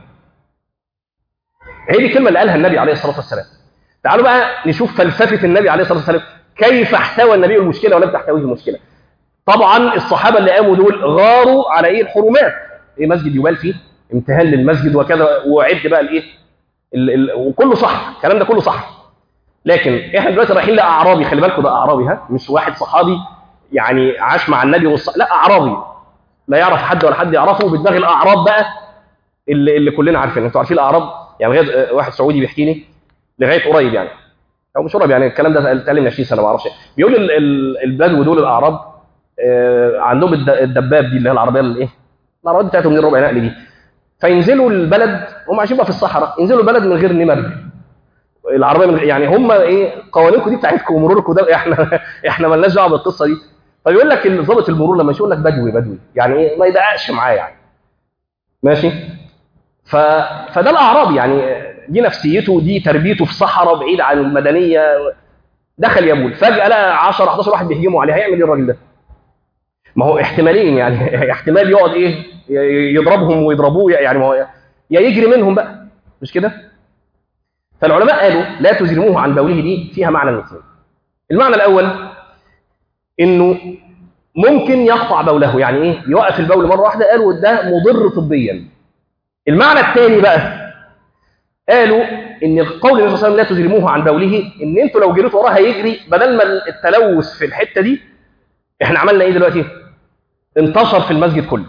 هي دي الكلمه اللي قالها النبي عليه الصلاه والسلام تعالوا بقى نشوف فلسفه النبي عليه الصلاه والسلام كيف احتوى النبي المشكله ولم تحتويه المشكله طبعا الصحابه اللي قاموا دول غاروا على ايه الحرمات ايه مسجد يبال فيه امتهان للمسجد وكذا وعد بقى الايه ال- ال- وكله صح الكلام ده كله صح لكن احنا دلوقتي رايحين لاعرابي خلي بالكم ده اعرابي ها مش واحد صحابي يعني عاش مع النبي والص... لا اعرابي لا يعرف حد ولا حد يعرفه بدماغ الاعراب بقى اللي, اللي كلنا عارفين انتوا عارفين الاعراب يعني لغايه آه، واحد سعودي بيحكي لي لغايه قريب يعني او مش قريب يعني الكلام ده اتقال من 20 سنه ما اعرفش بيقول ال- ال- البدو دول الاعراب آه، عندهم الد- الدباب دي اللي هي العربيه الايه العربيات بتاعتهم دي الربع نقل دي فينزلوا البلد هم عايشين بقى في الصحراء ينزلوا البلد من غير نمر العربيه من يعني هم ايه قوانينكم دي بتاعتكم ومروركم ده احنا احنا مالناش دعوه بالقصه دي فيقول لك ضابط المرور لما يقول لك بدوي بدوي يعني ايه ما يدققش معاه يعني ماشي ف... فده الاعرابي يعني دي نفسيته دي تربيته في صحراء بعيد عن المدنيه دخل يبول فجاه لقى 10 11 واحد بيهجموا عليه هيعمل ايه الراجل ده؟ ما هو احتمالين يعني احتمال يقعد ايه ي- يضربهم ويضربوه يعني ما هو يا يجري منهم بقى مش كده؟ فالعلماء قالوا لا تزرموه عن بوله دي فيها معنى الاثنين. المعنى الاول انه ممكن يقطع بوله يعني ايه؟ يوقف البول مره واحده قالوا ده مضر طبيا. المعنى الثاني بقى قالوا ان القول النبي صلى الله عليه وسلم لا تزرموه عن بوله ان انتوا لو جريتوا وراه هيجري بدل ما التلوث في الحته دي احنا عملنا ايه دلوقتي؟ انتشر في المسجد كله.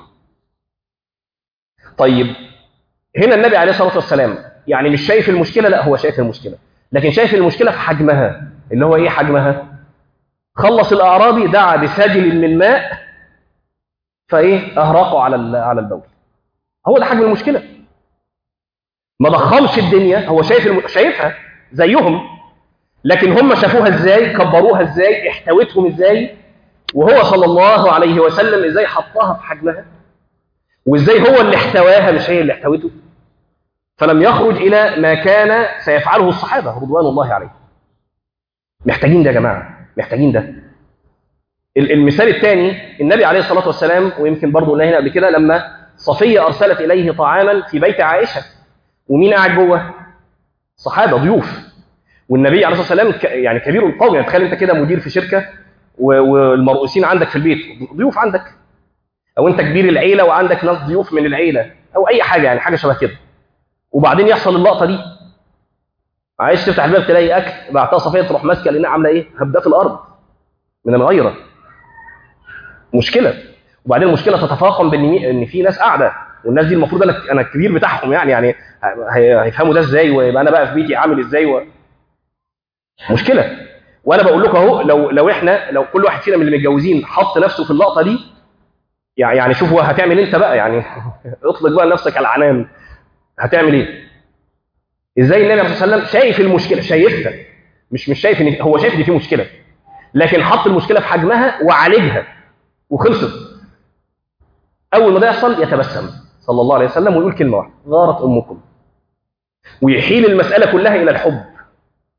طيب هنا النبي عليه الصلاه والسلام يعني مش شايف المشكله لا هو شايف المشكله لكن شايف المشكله في حجمها اللي هو ايه حجمها؟ خلص الاعرابي دعا بسجل من ماء فايه اهرقوا على ال- على البول. هو ده حجم المشكله. ما ضخمش الدنيا هو شايف الم... شايفها زيهم لكن هم شافوها ازاي كبروها ازاي احتوتهم ازاي وهو صلى الله عليه وسلم ازاي حطها في حجمها وازاي هو اللي احتواها مش هي اللي احتوته فلم يخرج الى ما كان سيفعله الصحابه رضوان الله عليهم محتاجين ده يا جماعه محتاجين ده ال- المثال الثاني النبي عليه الصلاه والسلام ويمكن برضه قلنا هنا قبل كده لما صفيه ارسلت اليه طعاما في بيت عائشه ومين قاعد جوه؟ صحابه ضيوف والنبي عليه الصلاه والسلام ك- يعني كبير القوم يعني تخيل انت كده مدير في شركه و- والمرؤوسين عندك في البيت ضيوف عندك او انت كبير العيله وعندك ناس ضيوف من العيله او اي حاجه يعني حاجه شبه كده وبعدين يحصل اللقطه دي عايز تفتح الباب تلاقي اكل بعتها صفيه تروح ماسكه لانها عامله ايه؟ هبداه في الارض من الغيره مشكله وبعدين المشكله تتفاقم بان مي- ان في ناس قاعده والناس دي المفروض انا انا الكبير بتاعهم يعني يعني هي- هيفهموا ده ازاي ويبقى انا بقى في بيتي عامل ازاي و... مشكله وانا بقول لكم اهو لو لو احنا لو كل واحد فينا من اللي متجوزين حط نفسه في اللقطه دي يعني يعني شوف هو هتعمل انت بقى يعني اطلق بقى نفسك على العنان هتعمل ايه؟ ازاي النبي عليه الصلاه والسلام شايف المشكله شايفها مش مش شايف ان هو شايف ان في مشكله لكن حط المشكله في حجمها وعالجها وخلصت اول ما ده يحصل يتبسم صلى الله عليه وسلم ويقول كلمه واحده غارت امكم ويحيل المساله كلها الى الحب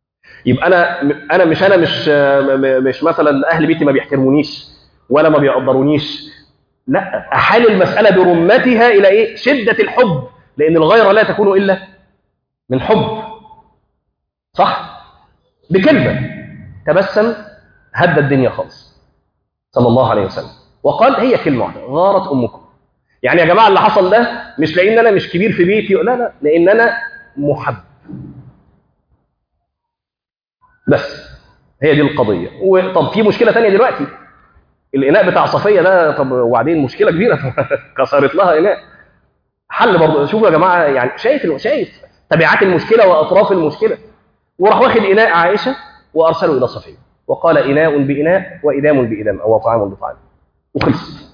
يبقى انا انا مش انا مش مش مثلا اهل بيتي ما بيحترمونيش ولا ما بيقدرونيش لا احال المساله برمتها الى ايه شده الحب لان الغيره لا تكون الا من حب صح بكلمه تبسم هدى الدنيا خالص صلى الله عليه وسلم وقال هي كلمه واحده غارت امكم يعني يا جماعه اللي حصل ده مش لان انا مش كبير في بيتي لا لا لان انا محب بس هي دي القضيه وطب في مشكله ثانيه دلوقتي الاناء بتاع صفيه ده طب وبعدين مشكله كبيره كسرت لها اناء حل برضه شوفوا يا جماعه يعني شايف شايف تبعات المشكله واطراف المشكله وراح واخد اناء عائشه وارسله الى صفيه وقال اناء باناء وادام بادام او طعام بطعام وخلص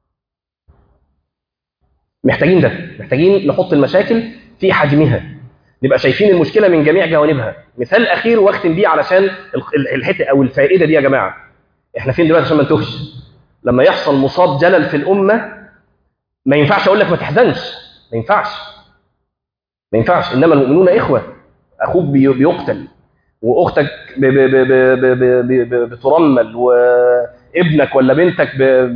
محتاجين ده محتاجين نحط المشاكل في حجمها نبقى شايفين المشكله من جميع جوانبها مثال اخير واختم بيه علشان الحته او الفائده دي يا جماعه احنا فين دلوقتي عشان ما نتوهش لما يحصل مصاب جلل في الامه ما ينفعش اقول لك ما تحزنش ما ينفعش ما ينفعش انما المؤمنون اخوه اخوك بيقتل واختك بترمل وابنك ولا بنتك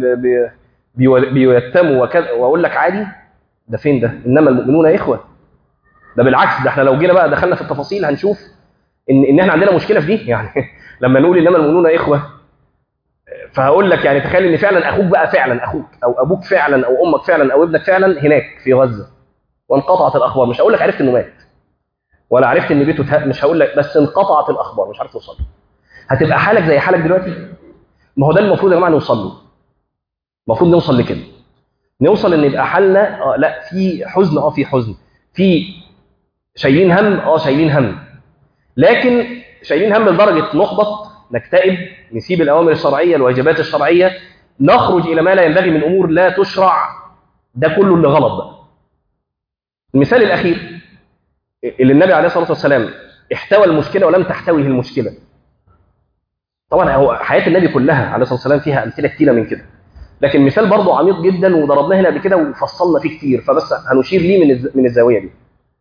بيتموا وكذا واقول لك عادي ده فين ده انما المؤمنون اخوه ده بالعكس ده احنا لو جينا بقى دخلنا في التفاصيل هنشوف ان ان احنا عندنا مشكله في دي يعني لما نقول انما المؤمنون اخوه فهقول لك يعني تخيل ان فعلا اخوك بقى فعلا اخوك او ابوك فعلا او امك فعلا او ابنك فعلا هناك في غزه وانقطعت الاخبار مش هقول لك عرفت انه مات ولا عرفت ان بيته ته... مش هقول لك بس انقطعت الاخبار مش عارف توصل هتبقى حالك زي حالك دلوقتي ما هو ده المفروض يا جماعه نوصل له المفروض نوصل لكده نوصل ان يبقى حالنا اه لا في حزن اه في حزن في شايلين هم اه شايلين هم لكن شايلين هم لدرجه نحبط نكتئب نسيب الاوامر الشرعيه الواجبات الشرعيه نخرج الى ما لا ينبغي من امور لا تشرع ده كله اللي غلط بقى المثال الاخير اللي النبي عليه الصلاه والسلام احتوى المشكله ولم تحتويه المشكله طبعا هو حياه النبي كلها عليه الصلاه والسلام فيها امثله كتيره من كده لكن مثال برضه عميق جدا وضربناه هنا قبل كده وفصلنا فيه كتير فبس هنشير ليه من من الزاويه دي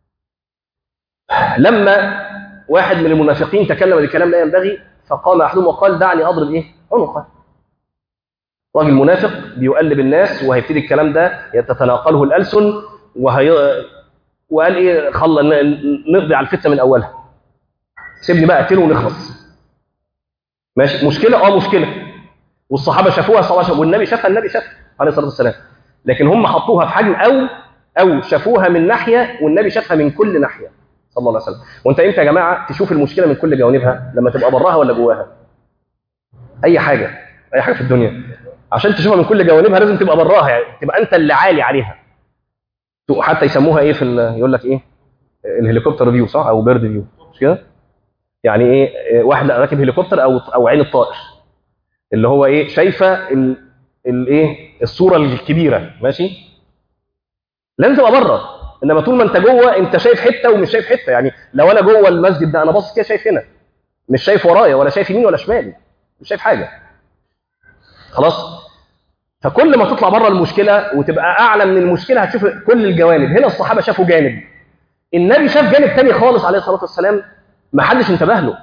لما واحد من المنافقين تكلم بكلام لا ينبغي فقام احدهم وقال دعني اضرب ايه عنقه راجل منافق بيقلب الناس وهيبتدي الكلام ده تتناقله الالسن وهي وقال ايه خل نقضي على الفتنه من اولها سيبني بقى اقتله ونخلص ماشي مشكله اه مشكله والصحابه شافوها صلى الله والنبي شافها النبي شافها عليه الصلاه والسلام لكن هم حطوها في حجم او او شافوها من ناحيه والنبي شافها من كل ناحيه صلى الله عليه وسلم وانت امتى يا جماعه تشوف المشكله من كل جوانبها لما تبقى براها ولا جواها اي حاجه اي حاجه في الدنيا عشان تشوفها من كل جوانبها لازم تبقى براها يعني تبقى انت اللي عالي عليها حتى يسموها ايه في يقول لك ايه الهليكوبتر فيو صح او بيرد فيو مش كده يعني ايه واحد راكب هليكوبتر او او عين الطائر اللي هو ايه شايفه الايه الصوره الكبيره ماشي لازم تبقى بره انما طول ما انت جوه انت شايف حته ومش شايف حته يعني لو انا جوه المسجد ده انا باصص كده شايف هنا مش شايف ورايا ولا شايف يمين ولا شمال مش شايف حاجه خلاص فكل ما تطلع بره المشكله وتبقى اعلى من المشكله هتشوف كل الجوانب هنا الصحابه شافوا جانب النبي شاف جانب تاني خالص عليه الصلاه والسلام ما حدش انتبه له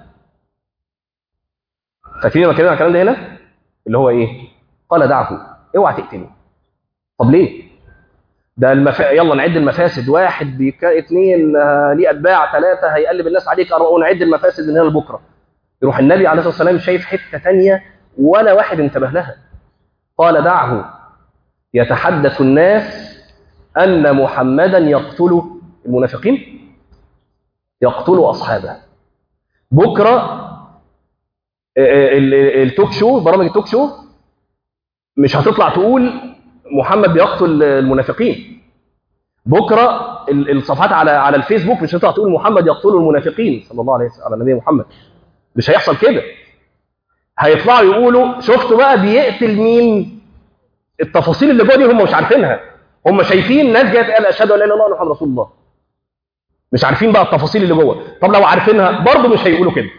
فاكرين لما اتكلمنا عن الكلام ده هنا اللي هو ايه قال دعه اوعى تقتله طب ليه ده المف... يلا نعد المفاسد واحد بيك... اثنين آه، ليه اتباع ثلاثه هيقلب الناس عليك أربعة نعد المفاسد من هنا لبكره يروح النبي عليه الصلاه والسلام شايف حته ثانيه ولا واحد انتبه لها قال دعه يتحدث الناس ان محمدا يقتل المنافقين يقتل اصحابه بكره ال- ال- التوك شو برامج التوك شو مش هتطلع تقول محمد بيقتل المنافقين بكره ال- الصفحات على على الفيسبوك مش هتطلع تقول محمد يقتل المنافقين صلى الله عليه وسلم على النبي محمد مش هيحصل كده هيطلعوا يقولوا شفتوا بقى بيقتل مين التفاصيل اللي جوه دي هم مش عارفينها هم شايفين ناس جايه تقول اشهد ان لا اله الا الله محمد رسول الله مش عارفين بقى التفاصيل اللي جوه طب لو عارفينها برضه مش هيقولوا كده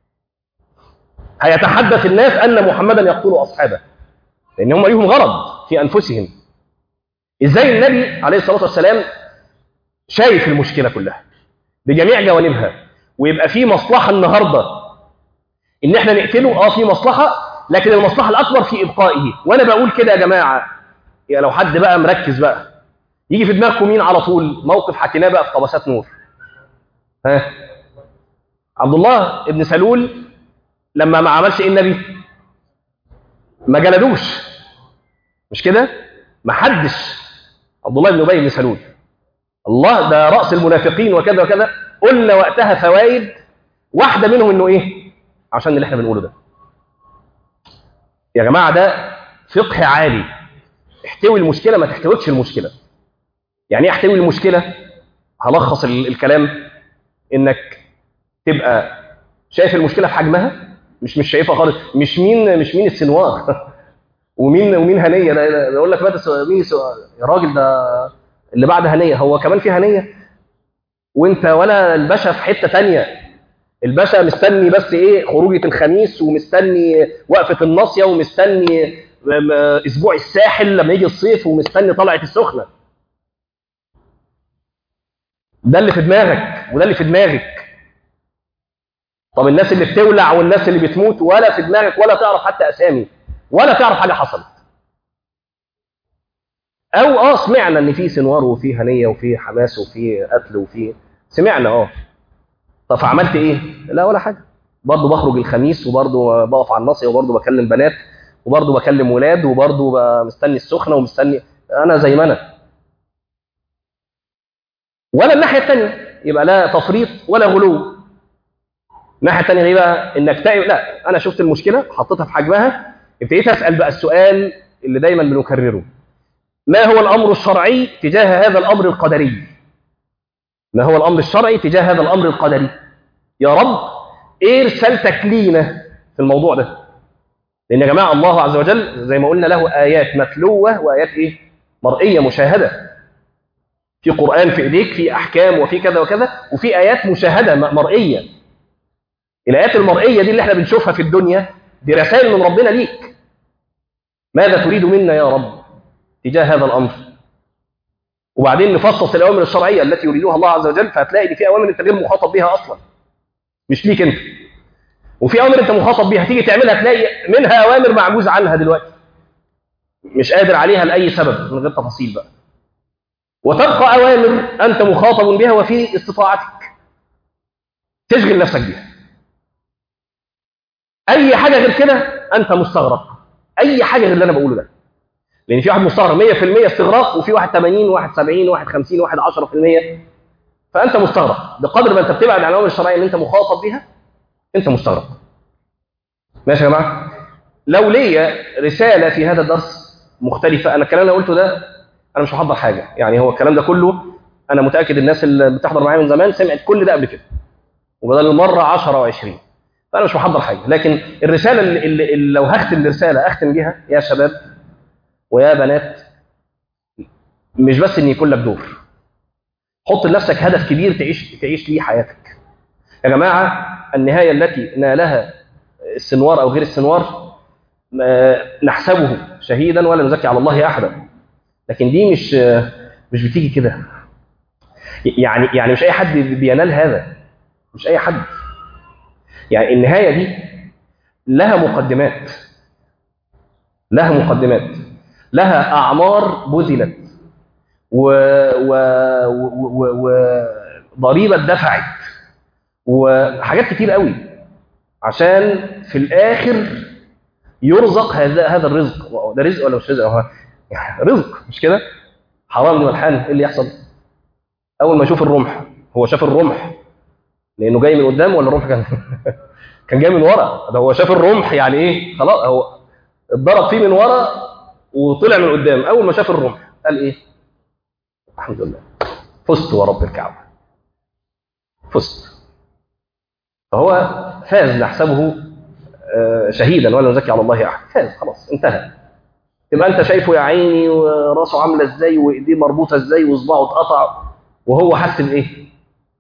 هيتحدث الناس ان محمدا يقتل اصحابه لان هم ليهم غرض في انفسهم ازاي النبي عليه الصلاه والسلام شايف المشكله كلها بجميع جوانبها ويبقى في مصلحه النهارده ان احنا نقتله اه في مصلحه لكن المصلحه الاكبر في ابقائه وانا بقول كده يا جماعه يا لو حد بقى مركز بقى يجي في دماغكم مين على طول موقف حكيناه بقى في قبسات نور ها عبد الله ابن سلول لما ما عملش ايه النبي ما جلدوش مش كده ما حدش عبد الله بن ابي بن سلول الله ده راس المنافقين وكذا وكذا قلنا وقتها فوائد واحده منهم انه ايه عشان اللي احنا بنقوله ده يا جماعه ده فقه عالي احتوي المشكله ما تحتويش المشكله يعني ايه احتوي المشكله هلخص ال- الكلام انك تبقى شايف المشكله في حجمها مش مش شايفها خالص مش مين مش مين السنوار ومين ومين هنيه ده ده يقول لك بقى ده سو- مين سو- يا راجل ده اللي بعد هنيه هو كمان في هنيه وانت ولا الباشا في حته تانية الباشا مستني بس ايه خروجه الخميس ومستني وقفه الناصيه ومستني م- اسبوع الساحل لما يجي الصيف ومستني طلعه السخنه ده اللي في دماغك وده اللي في دماغك طب الناس اللي بتولع والناس اللي بتموت ولا في دماغك ولا تعرف حتى اسامي ولا تعرف حاجه حصلت او اه سمعنا ان في سنوار وفي هنيه وفي حماس وفي قتل وفي سمعنا اه طب فعملت ايه لا ولا حاجه برضه بخرج الخميس وبرضه بقف على الناصيه وبرضه بكلم بنات وبرضه بكلم ولاد وبرضه ب- مستني السخنه ومستني انا زي ما انا ولا الناحيه الثانيه يبقى لا تفريط ولا غلو الناحيه الثانيه ايه بقى انك تقل لا انا شفت المشكله حطيتها في حجمها ابتديت اسال بقى السؤال اللي دايما بنكرره ما هو الامر الشرعي تجاه هذا الامر القدري ما هو الامر الشرعي تجاه هذا الامر القدري يا رب ايه رسالتك لينا في الموضوع ده لان يا جماعه الله عز وجل زي ما قلنا له ايات متلوه وايات ايه مرئيه مشاهده في قران في ايديك في احكام وفي كذا وكذا وفي ايات مشاهده م- مرئيه الايات المرئيه دي اللي احنا بنشوفها في الدنيا دي رسائل من ربنا ليك ماذا تريد منا يا رب تجاه هذا الامر وبعدين نفصص الاوامر الشرعيه التي يريدها الله عز وجل فهتلاقي ان في اوامر انت غير مخاطب بها اصلا مش ليك انت وفي اوامر انت مخاطب بيها تيجي تعملها تلاقي منها اوامر معجوز عنها دلوقتي مش قادر عليها لاي سبب من غير تفاصيل بقى وتبقى اوامر انت مخاطب بها وفي استطاعتك تشغل نفسك بيها اي حاجه غير كده انت مستغرق اي حاجه غير اللي انا بقوله ده لان في واحد مستغرق 100% استغراق وفي واحد 80 واحد 70 واحد 50 واحد 10% فانت مستغرق بقدر ما انت بتبعد عن الاوامر الشرعيه اللي انت مخاطب بيها انت مستغرق ماشي يا جماعه لو ليا رساله في هذا الدرس مختلفه انا الكلام اللي أنا قلته ده انا مش محضر حاجه يعني هو الكلام ده كله انا متاكد الناس اللي بتحضر معايا من زمان سمعت كل ده قبل كده وبدل المره 10 و20 فانا مش محضر حاجه لكن الرساله اللي, اللي, اللي لو هختم الرساله اختم بيها يا شباب ويا بنات مش بس ان يكون لك دور حط لنفسك هدف كبير تعيش تعيش ليه حياتك يا جماعه النهايه التي نالها السنوار او غير السنوار ما نحسبه شهيدا ولا نزكي على الله احدا لكن دي مش مش بتيجي كده يعني يعني مش اي حد بينال هذا مش اي حد يعني النهايه دي لها مقدمات لها مقدمات لها اعمار بذلت و و و و ضريبه دفعت وحاجات كتير قوي عشان في الاخر يرزق هذا هذا الرزق ده رزق ولا مش رزق هو يعني رزق مش كده حرام والحال ايه اللي يحصل اول ما يشوف الرمح هو شاف الرمح لانه جاي من قدام ولا الرمح كان كان جاي من ورا ده هو شاف الرمح يعني ايه خلاص هو اتضرب فيه من ورا وطلع من قدام اول ما شاف الرمح قال ايه الحمد لله فزت ورب الكعبه فزت فهو فاز نحسبه شهيدا ولا نزكي على الله احد فاز خلاص انتهى تبقى انت شايفه يا عيني وراسه عامله ازاي وايديه مربوطه ازاي وصباعه اتقطع وهو حس بايه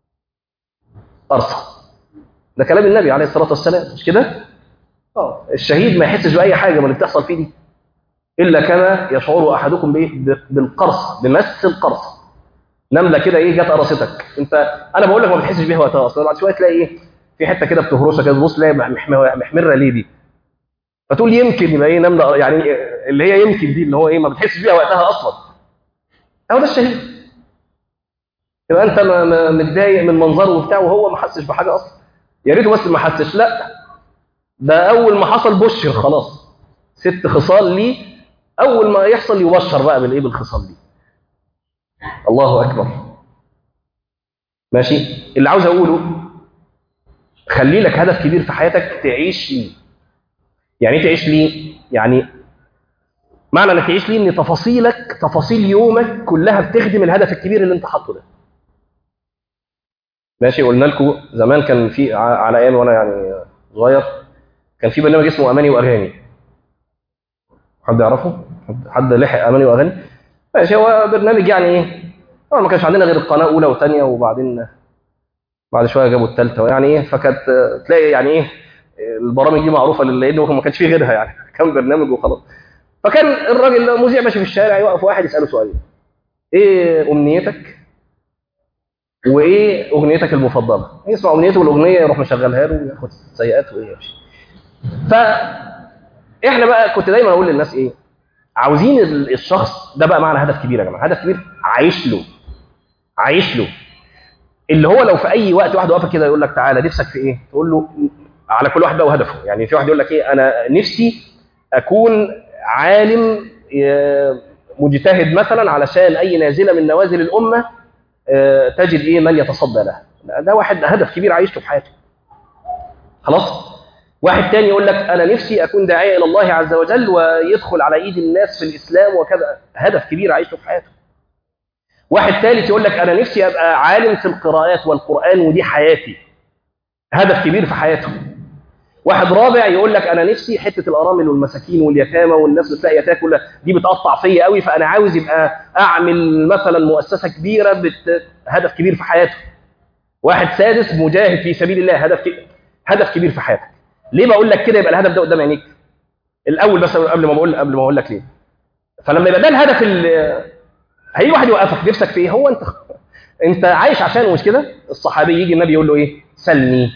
قرصه ده كلام النبي عليه الصلاه والسلام مش كده اه الشهيد ما يحسش باي حاجه من اللي بتحصل فيه دي الا كما يشعر احدكم بايه بالقرص بمس القرص نمله كده ايه جت قرصتك انت انا بقول لك ما بتحسش بيها وقتها اصلا بعد شويه تلاقي ايه في حته كده بتهرشها كده تبص تلاقي محمره محمره ليه دي فتقول يمكن يبقى ايه نمله يعني اللي هي يمكن دي اللي هو ايه ما بتحسش بيها وقتها اصلا اهو ده الشهيد يبقى انت م- م- متضايق من منظره وبتاع وهو ما حسش بحاجه اصلا يا ريته بس ما حسش لا ده اول ما حصل بشر خلاص ست خصال ليه اول ما يحصل يبشر بقى بالايه بالخصال دي الله اكبر ماشي اللي عاوز اقوله خلي لك هدف كبير في حياتك تعيش ليه يعني ايه تعيش ليه يعني معنى انك تعيش ليه ان تفاصيلك تفاصيل يومك كلها بتخدم الهدف الكبير اللي انت حاطه ده ماشي قلنا لكم زمان كان في ع- على ايام وانا يعني صغير كان في برنامج اسمه اماني واغاني حد يعرفه حد- حد لحق اماني واغاني ماشي هو برنامج يعني ايه طبعا ما كانش عندنا غير القناه اولى وثانيه وبعدين بعد شويه جابوا الثالثه يعني ايه فكانت آه، تلاقي يعني ايه البرامج دي معروفه لانه ما كانش فيه غيرها يعني كان برنامج وخلاص فكان الراجل مذيع ماشي في الشارع يوقف واحد يساله سؤالين ايه امنيتك وايه اغنيتك المفضله يسمع امنيته والاغنيه يروح مشغلها له وياخد سيئات ويمشي ف احنا بقى كنت دايما اقول للناس ايه عاوزين ال- الشخص ده بقى معنى هدف كبير يا جماعه هدف كبير عايش له عايش له اللي هو لو في اي وقت واحد واقف كده يقول لك تعالى نفسك في ايه تقول له على كل واحد بقى وهدفه يعني في واحد يقول لك ايه انا نفسي اكون عالم آه، مجتهد مثلا علشان اي نازله من نوازل الامه آه، تجد ايه من يتصدى لها ده واحد هدف كبير عايشته في حياته خلاص واحد تاني يقول لك انا نفسي اكون داعيه الى الله عز وجل ويدخل على ايد الناس في الاسلام وكذا هدف كبير عايشته في حياته واحد ثالث يقول لك انا نفسي ابقى عالم في القراءات والقران ودي حياتي هدف كبير في حياته واحد رابع يقول لك انا نفسي حته الارامل والمساكين واليتامى والناس اللي تلاقي تاكل دي بتقطع فيا قوي فانا عاوز يبقى اعمل مثلا مؤسسه كبيره بت... هدف كبير في حياته واحد سادس مجاهد في سبيل الله هدف ك... هدف كبير في حياتك ليه بقول لك كده يبقى الهدف ده قدام عينيك الاول بس قبل ما بقول قبل ما اقول لك ليه فلما يبقى ده الهدف اللي هيجي واحد يوقفك نفسك في ايه هو انت انت عايش عشانه مش كده الصحابي يجي النبي يقول له ايه سلني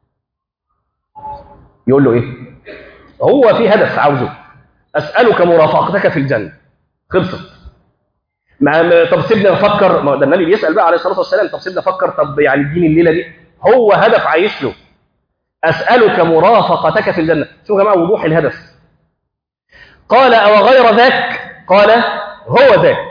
يقول له ايه هو في هدف عاوزه اسالك مرافقتك في الجنه خلصت ما ما- طب سيبنا نفكر ما ده النبي بيسال بقى عليه الصلاه والسلام طب سيبنا نفكر طب يعني اديني الليله دي هو هدف عايش له اسالك مرافقتك في الجنه شوفوا يا جماعه وضوح الهدف قال او غير ذاك قال هو ذاك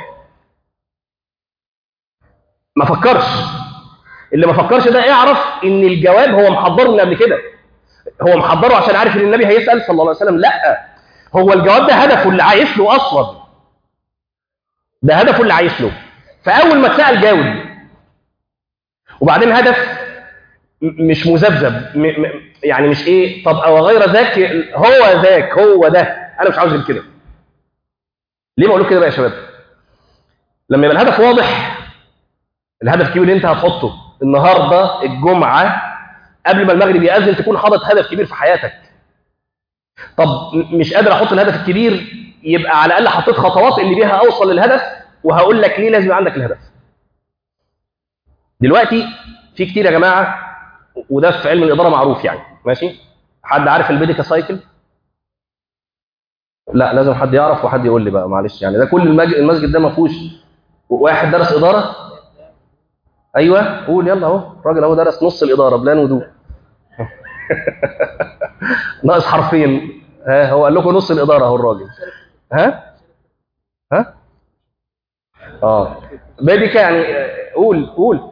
ما فكرش اللي ما فكرش ده يعرف ان الجواب هو محضره من قبل كده هو محضره عشان عارف ان النبي هيسال صلى الله عليه وسلم لا هو الجواب ده هدفه اللي عايش له اصلا ده هدفه اللي عايش له فاول ما اتسال جاوب وبعدين هدف م- مش مذبذب م- م- يعني مش ايه طب او غير ذاك هو ذاك هو ده انا مش عاوز غير كده ليه بقول لكم كده بقى يا شباب لما يبقى الهدف واضح الهدف الكبير اللي انت هتحطه النهارده الجمعه قبل ما المغرب يأذن تكون حاطط هدف كبير في حياتك طب م- مش قادر احط الهدف الكبير يبقى على الاقل حطيت خطوات اللي بيها اوصل للهدف وهقول لك ليه لازم يبقى عندك الهدف دلوقتي في كتير يا جماعه وده في علم الاداره معروف يعني ماشي حد عارف البيديكا سايكل لا لازم حد يعرف وحد يقول لي بقى معلش يعني ده كل المج- المسجد ده ما فيهوش واحد درس اداره ايوه قول يلا اهو الراجل اهو درس نص الاداره بلان ودو ناقص حرفين ها هو قال لكم نص الاداره اهو الراجل ها ها اه بيديكا يعني آه، قول قول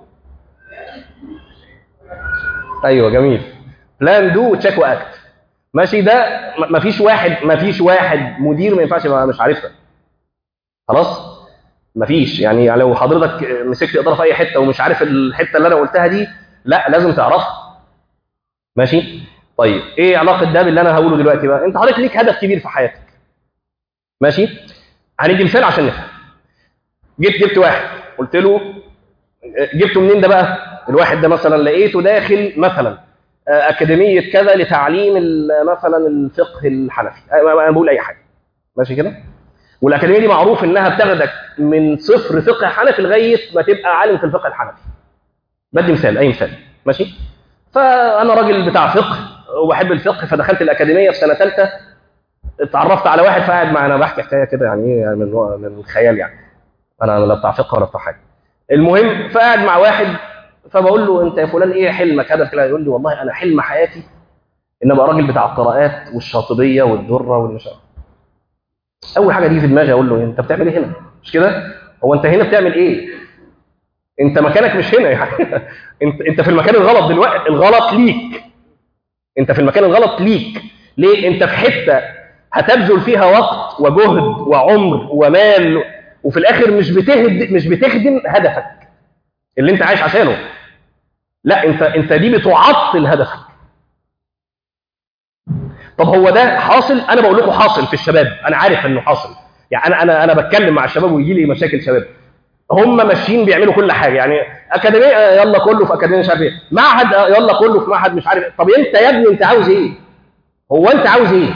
ايوه جميل بلان دو تشيك واكت ماشي ده م- مفيش واحد مفيش واحد مدير ما ينفعش يبقى مش عارفها خلاص مفيش يعني لو حضرتك مسكت اداره في اي حته ومش عارف الحته اللي انا قلتها دي لا لازم تعرفها ماشي طيب ايه علاقه ده باللي انا هقوله دلوقتي بقى انت حضرتك ليك هدف كبير في حياتك ماشي هندي مثال عشان نفهم جيت جبت واحد قلت له جبته منين ده بقى الواحد ده مثلا لقيته داخل مثلا اكاديميه كذا لتعليم ال- مثلا الفقه الحنفي انا بقول اي حاجه ماشي كده والاكاديميه دي معروف انها بتاخدك من صفر فقه حنفي لغايه ما تبقى عالم في الفقه الحنفي بدي مثال اي مثال ماشي فانا راجل بتاع فقه وبحب الفقه فدخلت الاكاديميه في سنه ثالثه اتعرفت على واحد فقاعد معنا بحكي حكايه كده يعني ايه يعني من من الخيال يعني انا لا بتاع فقه ولا بتاع حاجه المهم فقاعد مع واحد فبقول له انت يا فلان ايه حلمك هدف كده يقول لي والله انا حلم حياتي ان ابقى راجل بتاع القراءات والشاطبيه والدره والمش عارف اول حاجه تيجي في دماغي اقول له انت بتعمل ايه هنا مش كده هو انت هنا بتعمل ايه انت مكانك مش هنا يعني انت انت في المكان الغلط دلوقتي الغلط ليك انت في المكان الغلط ليك ليه انت في حته هتبذل فيها وقت وجهد وعمر ومال وفي الاخر مش بتهد مش بتخدم هدفك اللي انت عايش عشانه لا انت انت دي بتعطل هدفك طب هو ده حاصل انا بقول لكم حاصل في الشباب انا عارف انه حاصل يعني انا انا انا بتكلم مع الشباب ويجي لي مشاكل شباب هم ماشيين بيعملوا كل حاجه يعني اكاديميه يلا كله في اكاديميه مش عارف ايه معهد يلا كله في معهد مش عارف ايه طب انت يا ابني انت عاوز ايه هو انت عاوز ايه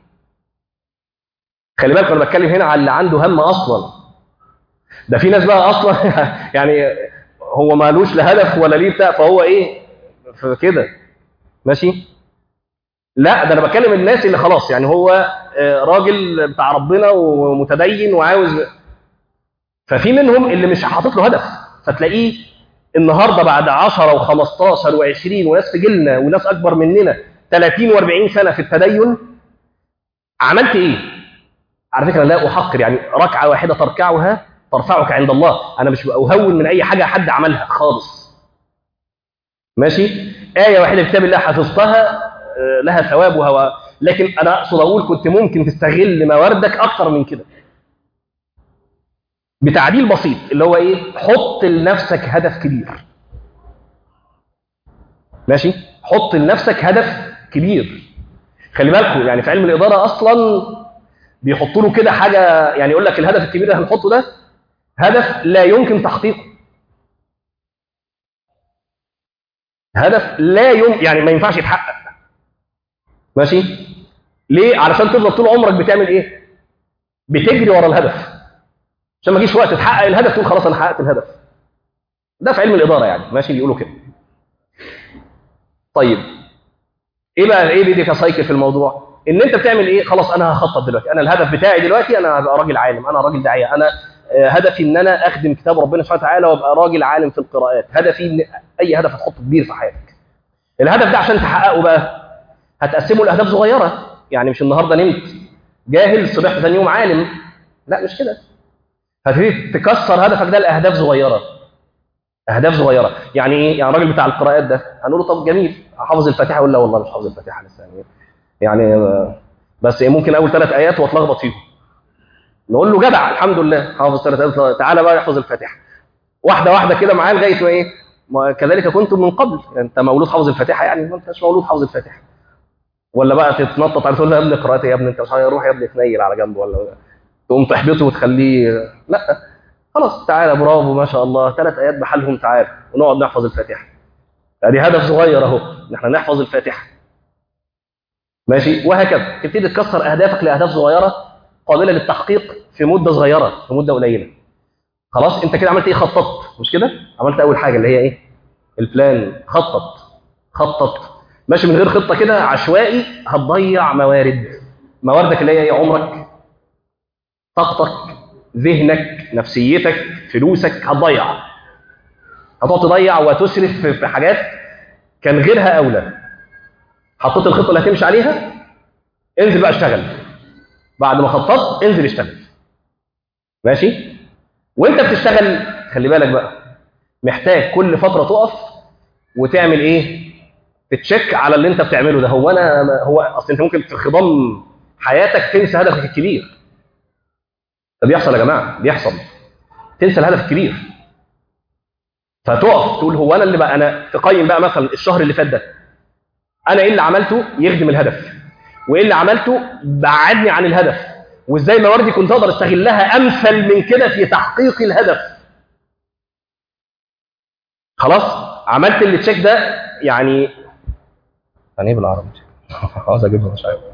خلي بالك انا بتكلم هنا على اللي عنده هم اصلا ده في ناس بقى اصلا يعني هو مالوش لا هدف ولا ليه بتاع فهو ايه كده ماشي لا ده انا بكلم الناس اللي خلاص يعني هو راجل بتاع ربنا ومتدين وعاوز ففي منهم اللي مش حاطط له هدف فتلاقيه النهارده بعد 10 و15 و20 وناس في جيلنا وناس اكبر مننا 30 و40 سنه في التدين عملت ايه؟ على فكره لا احقر يعني ركعه واحده تركعها ترفعك عند الله انا مش بهون من اي حاجه حد عملها خالص ماشي ايه واحده في كتاب الله حفظتها لها ثوابها و... لكن انا اقصد اقول كنت ممكن تستغل مواردك اكتر من كده بتعديل بسيط اللي هو ايه حط لنفسك هدف كبير ماشي حط لنفسك هدف كبير خلي بالكم يعني في علم الاداره اصلا بيحطوا له كده حاجه يعني يقول لك الهدف الكبير اللي هنحطه ده هدف لا يمكن تحقيقه هدف لا يمكن يعني ما ينفعش يتحقق ماشي ليه علشان تفضل طول عمرك بتعمل ايه بتجري ورا الهدف عشان ما يجيش وقت تحقق الهدف تقول خلاص انا حققت الهدف ده في علم الاداره يعني ماشي بيقولوا كده طيب ايه بقى ايه بيدي كسايكل في الموضوع ان انت بتعمل ايه خلاص انا هخطط دلوقتي انا الهدف بتاعي دلوقتي انا هبقى راجل عالم انا راجل داعيه انا هدفي ان انا اخدم كتاب ربنا سبحانه وتعالى وابقى راجل عالم في القراءات هدفي ان اي هدف هتحطه كبير في حياتك الهدف ده عشان تحققه بقى هتقسمه لاهداف صغيره يعني مش النهارده نمت جاهل صبحت ثاني يوم عالم لا مش كده هتبتدي تكسر هدفك ده لاهداف صغيره اهداف صغيره يعني ايه يعني الراجل بتاع القراءات ده هنقول له طب جميل حافظ الفاتحه يقول لا والله مش حافظ الفاتحه لسه يعني يعني بس ممكن اول ثلاث ايات واتلخبط فيهم نقول له جدع الحمد لله حافظ ثلاث ايات تعالى بقى يحفظ الفاتحه واحده واحده كده معاه لغايه ما ايه كذلك كنتم من قبل انت مولود حافظ الفاتحه يعني ما انتش مولود حافظ الفاتحه ولا بقى تتنطط على تقول له يا ابني قراءتي يا ابني انت مش روح يا ابني تنيل على جنب ولا تقوم تحبطه وتخليه لا خلاص تعالى برافو ما شاء الله ثلاث ايات بحالهم تعالى ونقعد نحفظ الفاتحه ادي هدف صغير اهو ان احنا نحفظ الفاتحه ماشي وهكذا تبتدي تكسر اهدافك لاهداف صغيره قابله للتحقيق في مده صغيره في مده قليله خلاص انت كده عملت ايه خططت مش كده عملت اول حاجه اللي هي ايه البلان خطط خطط ماشي من غير خطه كده عشوائي هتضيع موارد مواردك اللي هي ايه عمرك طاقتك ذهنك نفسيتك فلوسك هتضيع هتقعد تضيع وتسرف في حاجات كان غيرها اولى حطيت الخطه اللي هتمشي عليها انزل بقى اشتغل بعد ما خططت انزل اشتغل ماشي وانت بتشتغل خلي بالك بقى محتاج كل فتره تقف وتعمل ايه تتشيك على اللي انت بتعمله ده هو انا هو اصل انت ممكن في خضم حياتك تنسى هدفك الكبير ده بيحصل يا جماعه بيحصل تنسى الهدف الكبير فتقف تقول هو انا اللي بقى انا تقيم بقى مثلا الشهر اللي فات ده انا ايه اللي عملته يخدم الهدف وايه اللي عملته بعدني عن الهدف وازاي مواردي كنت اقدر استغلها امثل من كده في تحقيق الهدف خلاص عملت اللي تشيك ده يعني يعني ايه بالعربي عاوز اجيبها مش عارف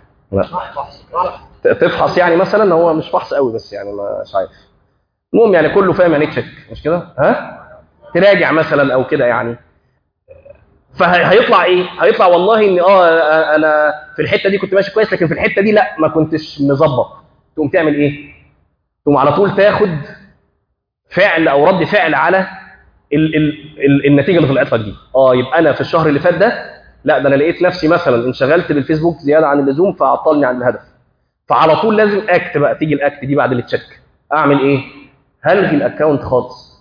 لا تفحص يعني مثلا هو مش فحص قوي بس يعني مش عارف المهم يعني كله فاهم يعني تشيك مش كده ها تراجع مثلا او كده يعني فهيطلع ايه هيطلع والله ان اه انا في الحته دي كنت ماشي كويس لكن في الحته دي لا ما كنتش مظبط تقوم تعمل ايه تقوم على طول تاخد فعل او رد فعل على ال ال ال النتيجه اللي طلعت لك دي اه يبقى انا في الشهر اللي فات ده لا ده انا لقيت نفسي مثلا انشغلت بالفيسبوك زياده عن اللزوم فعطلني عن الهدف فعلى طول لازم اكت بقى تيجي الاكت دي بعد التشيك اعمل ايه هلغي الاكونت خالص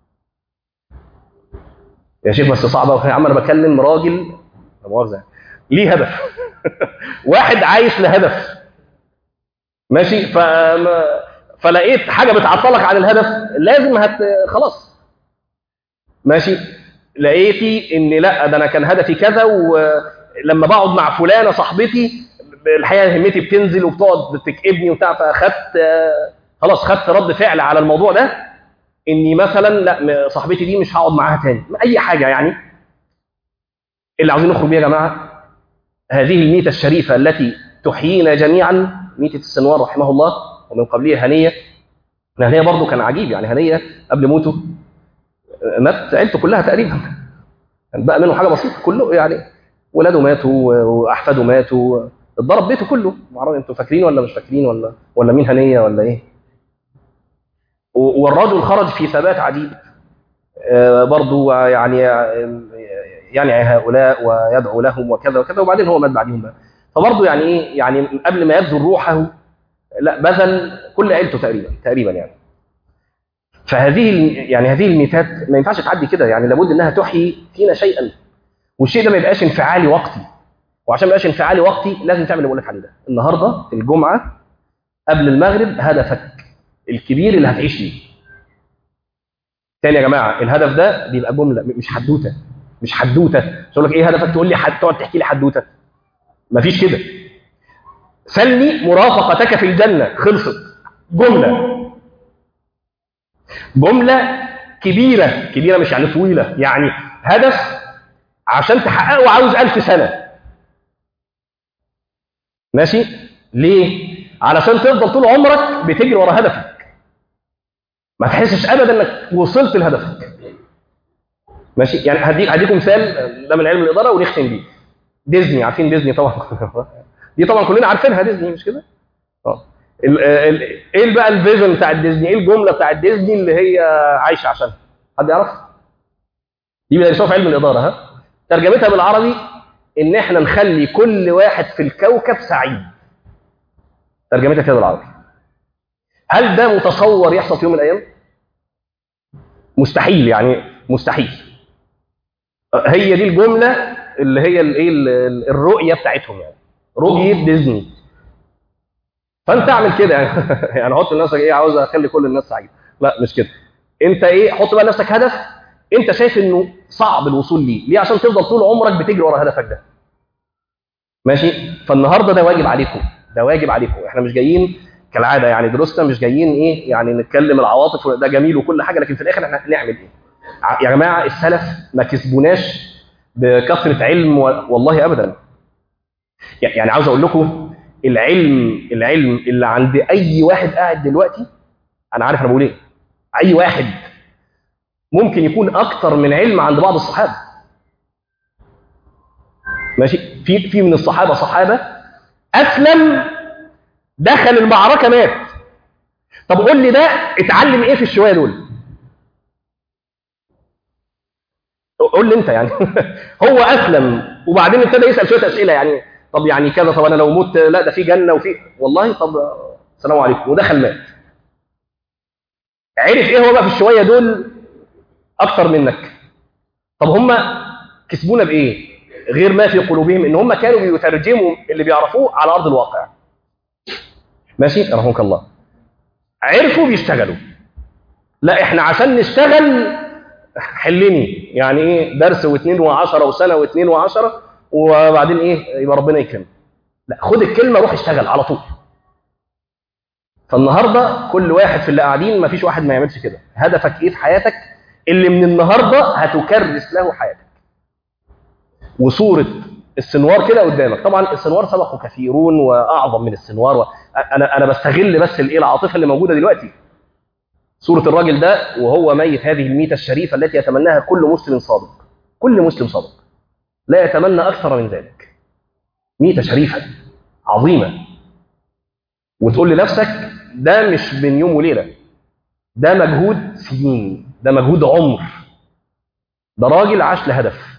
يا شيخ بس صعبه يا عم انا بكلم راجل لا مؤاخذه ليه هدف واحد عايش لهدف ماشي ف فلقيت حاجه بتعطلك عن الهدف لازم هت خلاص ماشي لقيتي ان لا ده انا كان هدفي كذا ولما بقعد مع فلانه صاحبتي الحقيقه همتي بتنزل وبتقعد تكئبني وبتاع فاخدت خلاص خدت رد فعل على الموضوع ده اني مثلا لا صاحبتي دي مش هقعد معاها تاني اي حاجه يعني اللي عاوزين نخرج بيها يا جماعه هذه الميته الشريفه التي تحيينا جميعا ميته السنوار رحمه الله ومن قبلها هنيه هنيه برضه كان عجيب يعني هنيه قبل موته مات عيلته كلها تقريبا كان بقى منه حاجه بسيطه كله يعني ولاده ماتوا واحفاده ماتوا اتضرب بيته كله معرفش انتوا فاكرين ولا مش فاكرين ولا ولا مين هنيه ولا ايه والرجل خرج في ثبات عجيب برضه يعني يعني هؤلاء ويدعو لهم وكذا وكذا وبعدين هو مات بعدهم بقى فبرضه يعني ايه يعني قبل ما يبذل روحه لا بذل كل عيلته تقريبا تقريبا يعني فهذه يعني هذه الميتات ما ينفعش تعدي كده يعني لابد انها تحيي فينا شيئا والشيء ده ما يبقاش انفعالي وقتي وعشان ما يبقاش انفعالي وقتي لازم تعمل اللي بقول لك عليه ده النهارده في الجمعه قبل المغرب هدفك الكبير اللي هتعيش ليه تاني يا جماعه الهدف ده بيبقى جمله مش حدوته مش حدوته مش اقول لك ايه هدفك تقول لي حد تقعد تحكي لي حدوته مفيش كده سلني مرافقتك في الجنه خلصت جمله جمله كبيره كبيره مش يعني طويله يعني هدف عشان تحققه عاوز ألف سنه ماشي ليه علشان تفضل طول عمرك بتجري ورا هدفك ما تحسش ابدا انك وصلت لهدفك ماشي يعني هديك هديكم مثال ده من علم الاداره ونختم بيه ديزني عارفين ديزني طبعا دي طبعا كلنا عارفينها ديزني مش كده اه ايه بقى الفيجن بتاع ديزني ايه الجمله بتاع ديزني اللي هي عايشه عشانها حد يعرف دي بيدرسوها في علم الاداره ها ترجمتها بالعربي ان احنا نخلي كل واحد في الكوكب سعيد ترجمتها كده بالعربي هل ده متصور يحصل في يوم من الايام مستحيل يعني مستحيل هي دي الجمله اللي هي الايه الرؤيه بتاعتهم يعني رؤيه ديزني فانت اعمل كده يعني يعني حط لنفسك ايه عاوز اخلي كل الناس سعيده لا مش كده انت ايه حط بقى لنفسك هدف انت شايف انه صعب الوصول ليه ليه عشان تفضل طول عمرك بتجري ورا هدفك ده ماشي فالنهارده ده واجب عليكم ده واجب عليكم احنا مش جايين كالعاده يعني دروسنا مش جايين ايه يعني نتكلم العواطف ده جميل وكل حاجه لكن في الاخر احنا هنعمل ايه يا جماعه السلف ما كسبوناش بكثره علم والله ابدا يعني عاوز اقول لكم العلم العلم اللي عند اي واحد قاعد دلوقتي انا عارف انا بقول ايه اي واحد ممكن يكون اكتر من علم عند بعض الصحابه ماشي في في من الصحابه صحابه اسلم دخل المعركه مات طب قول لي ده اتعلم ايه في الشويه دول قول لي انت يعني هو اسلم وبعدين ابتدى يسال شويه اسئله يعني طب يعني كذا طب انا لو مت لا ده في جنه وفي والله طب السلام عليكم ودخل مات عرف ايه هو بقى في الشويه دول اكتر منك طب هم كسبونا بايه غير ما في قلوبهم ان هم كانوا بيترجموا اللي بيعرفوه على ارض الواقع ماشي رحمك الله عرفوا بيشتغلوا لا احنا عشان نشتغل حلني يعني ايه درس واثنين وعشرة وسنة واثنين وعشرة وبعدين ايه يبقى ربنا يكرمك لا خد الكلمة روح اشتغل على طول فالنهارده كل واحد في اللي قاعدين ما فيش واحد ما يعملش كده هدفك ايه في حياتك اللي من النهارده هتكرس له حياتك وصوره السنوار كده قدامك طبعا السنوار سبقه كثيرون واعظم من السنوار و... انا انا بستغل بس الايه العاطفه اللي موجوده دلوقتي صوره الراجل ده وهو ميت هذه الميته الشريفه التي يتمناها كل مسلم صادق كل مسلم صادق لا يتمنى أكثر من ذلك ميتة شريفة عظيمة وتقول لنفسك ده مش من يوم وليلة ده مجهود سنين ده مجهود عمر ده راجل عاش لهدف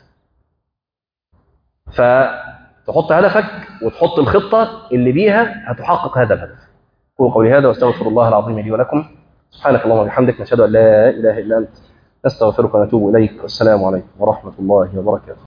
فتحط هدفك وتحط الخطة اللي بيها هتحقق هذا الهدف قولوا قولي هذا واستغفر الله العظيم لي ولكم سبحانك اللهم وبحمدك نشهد ان لا اله الا انت نستغفرك ونتوب اليك والسلام عليكم ورحمه الله وبركاته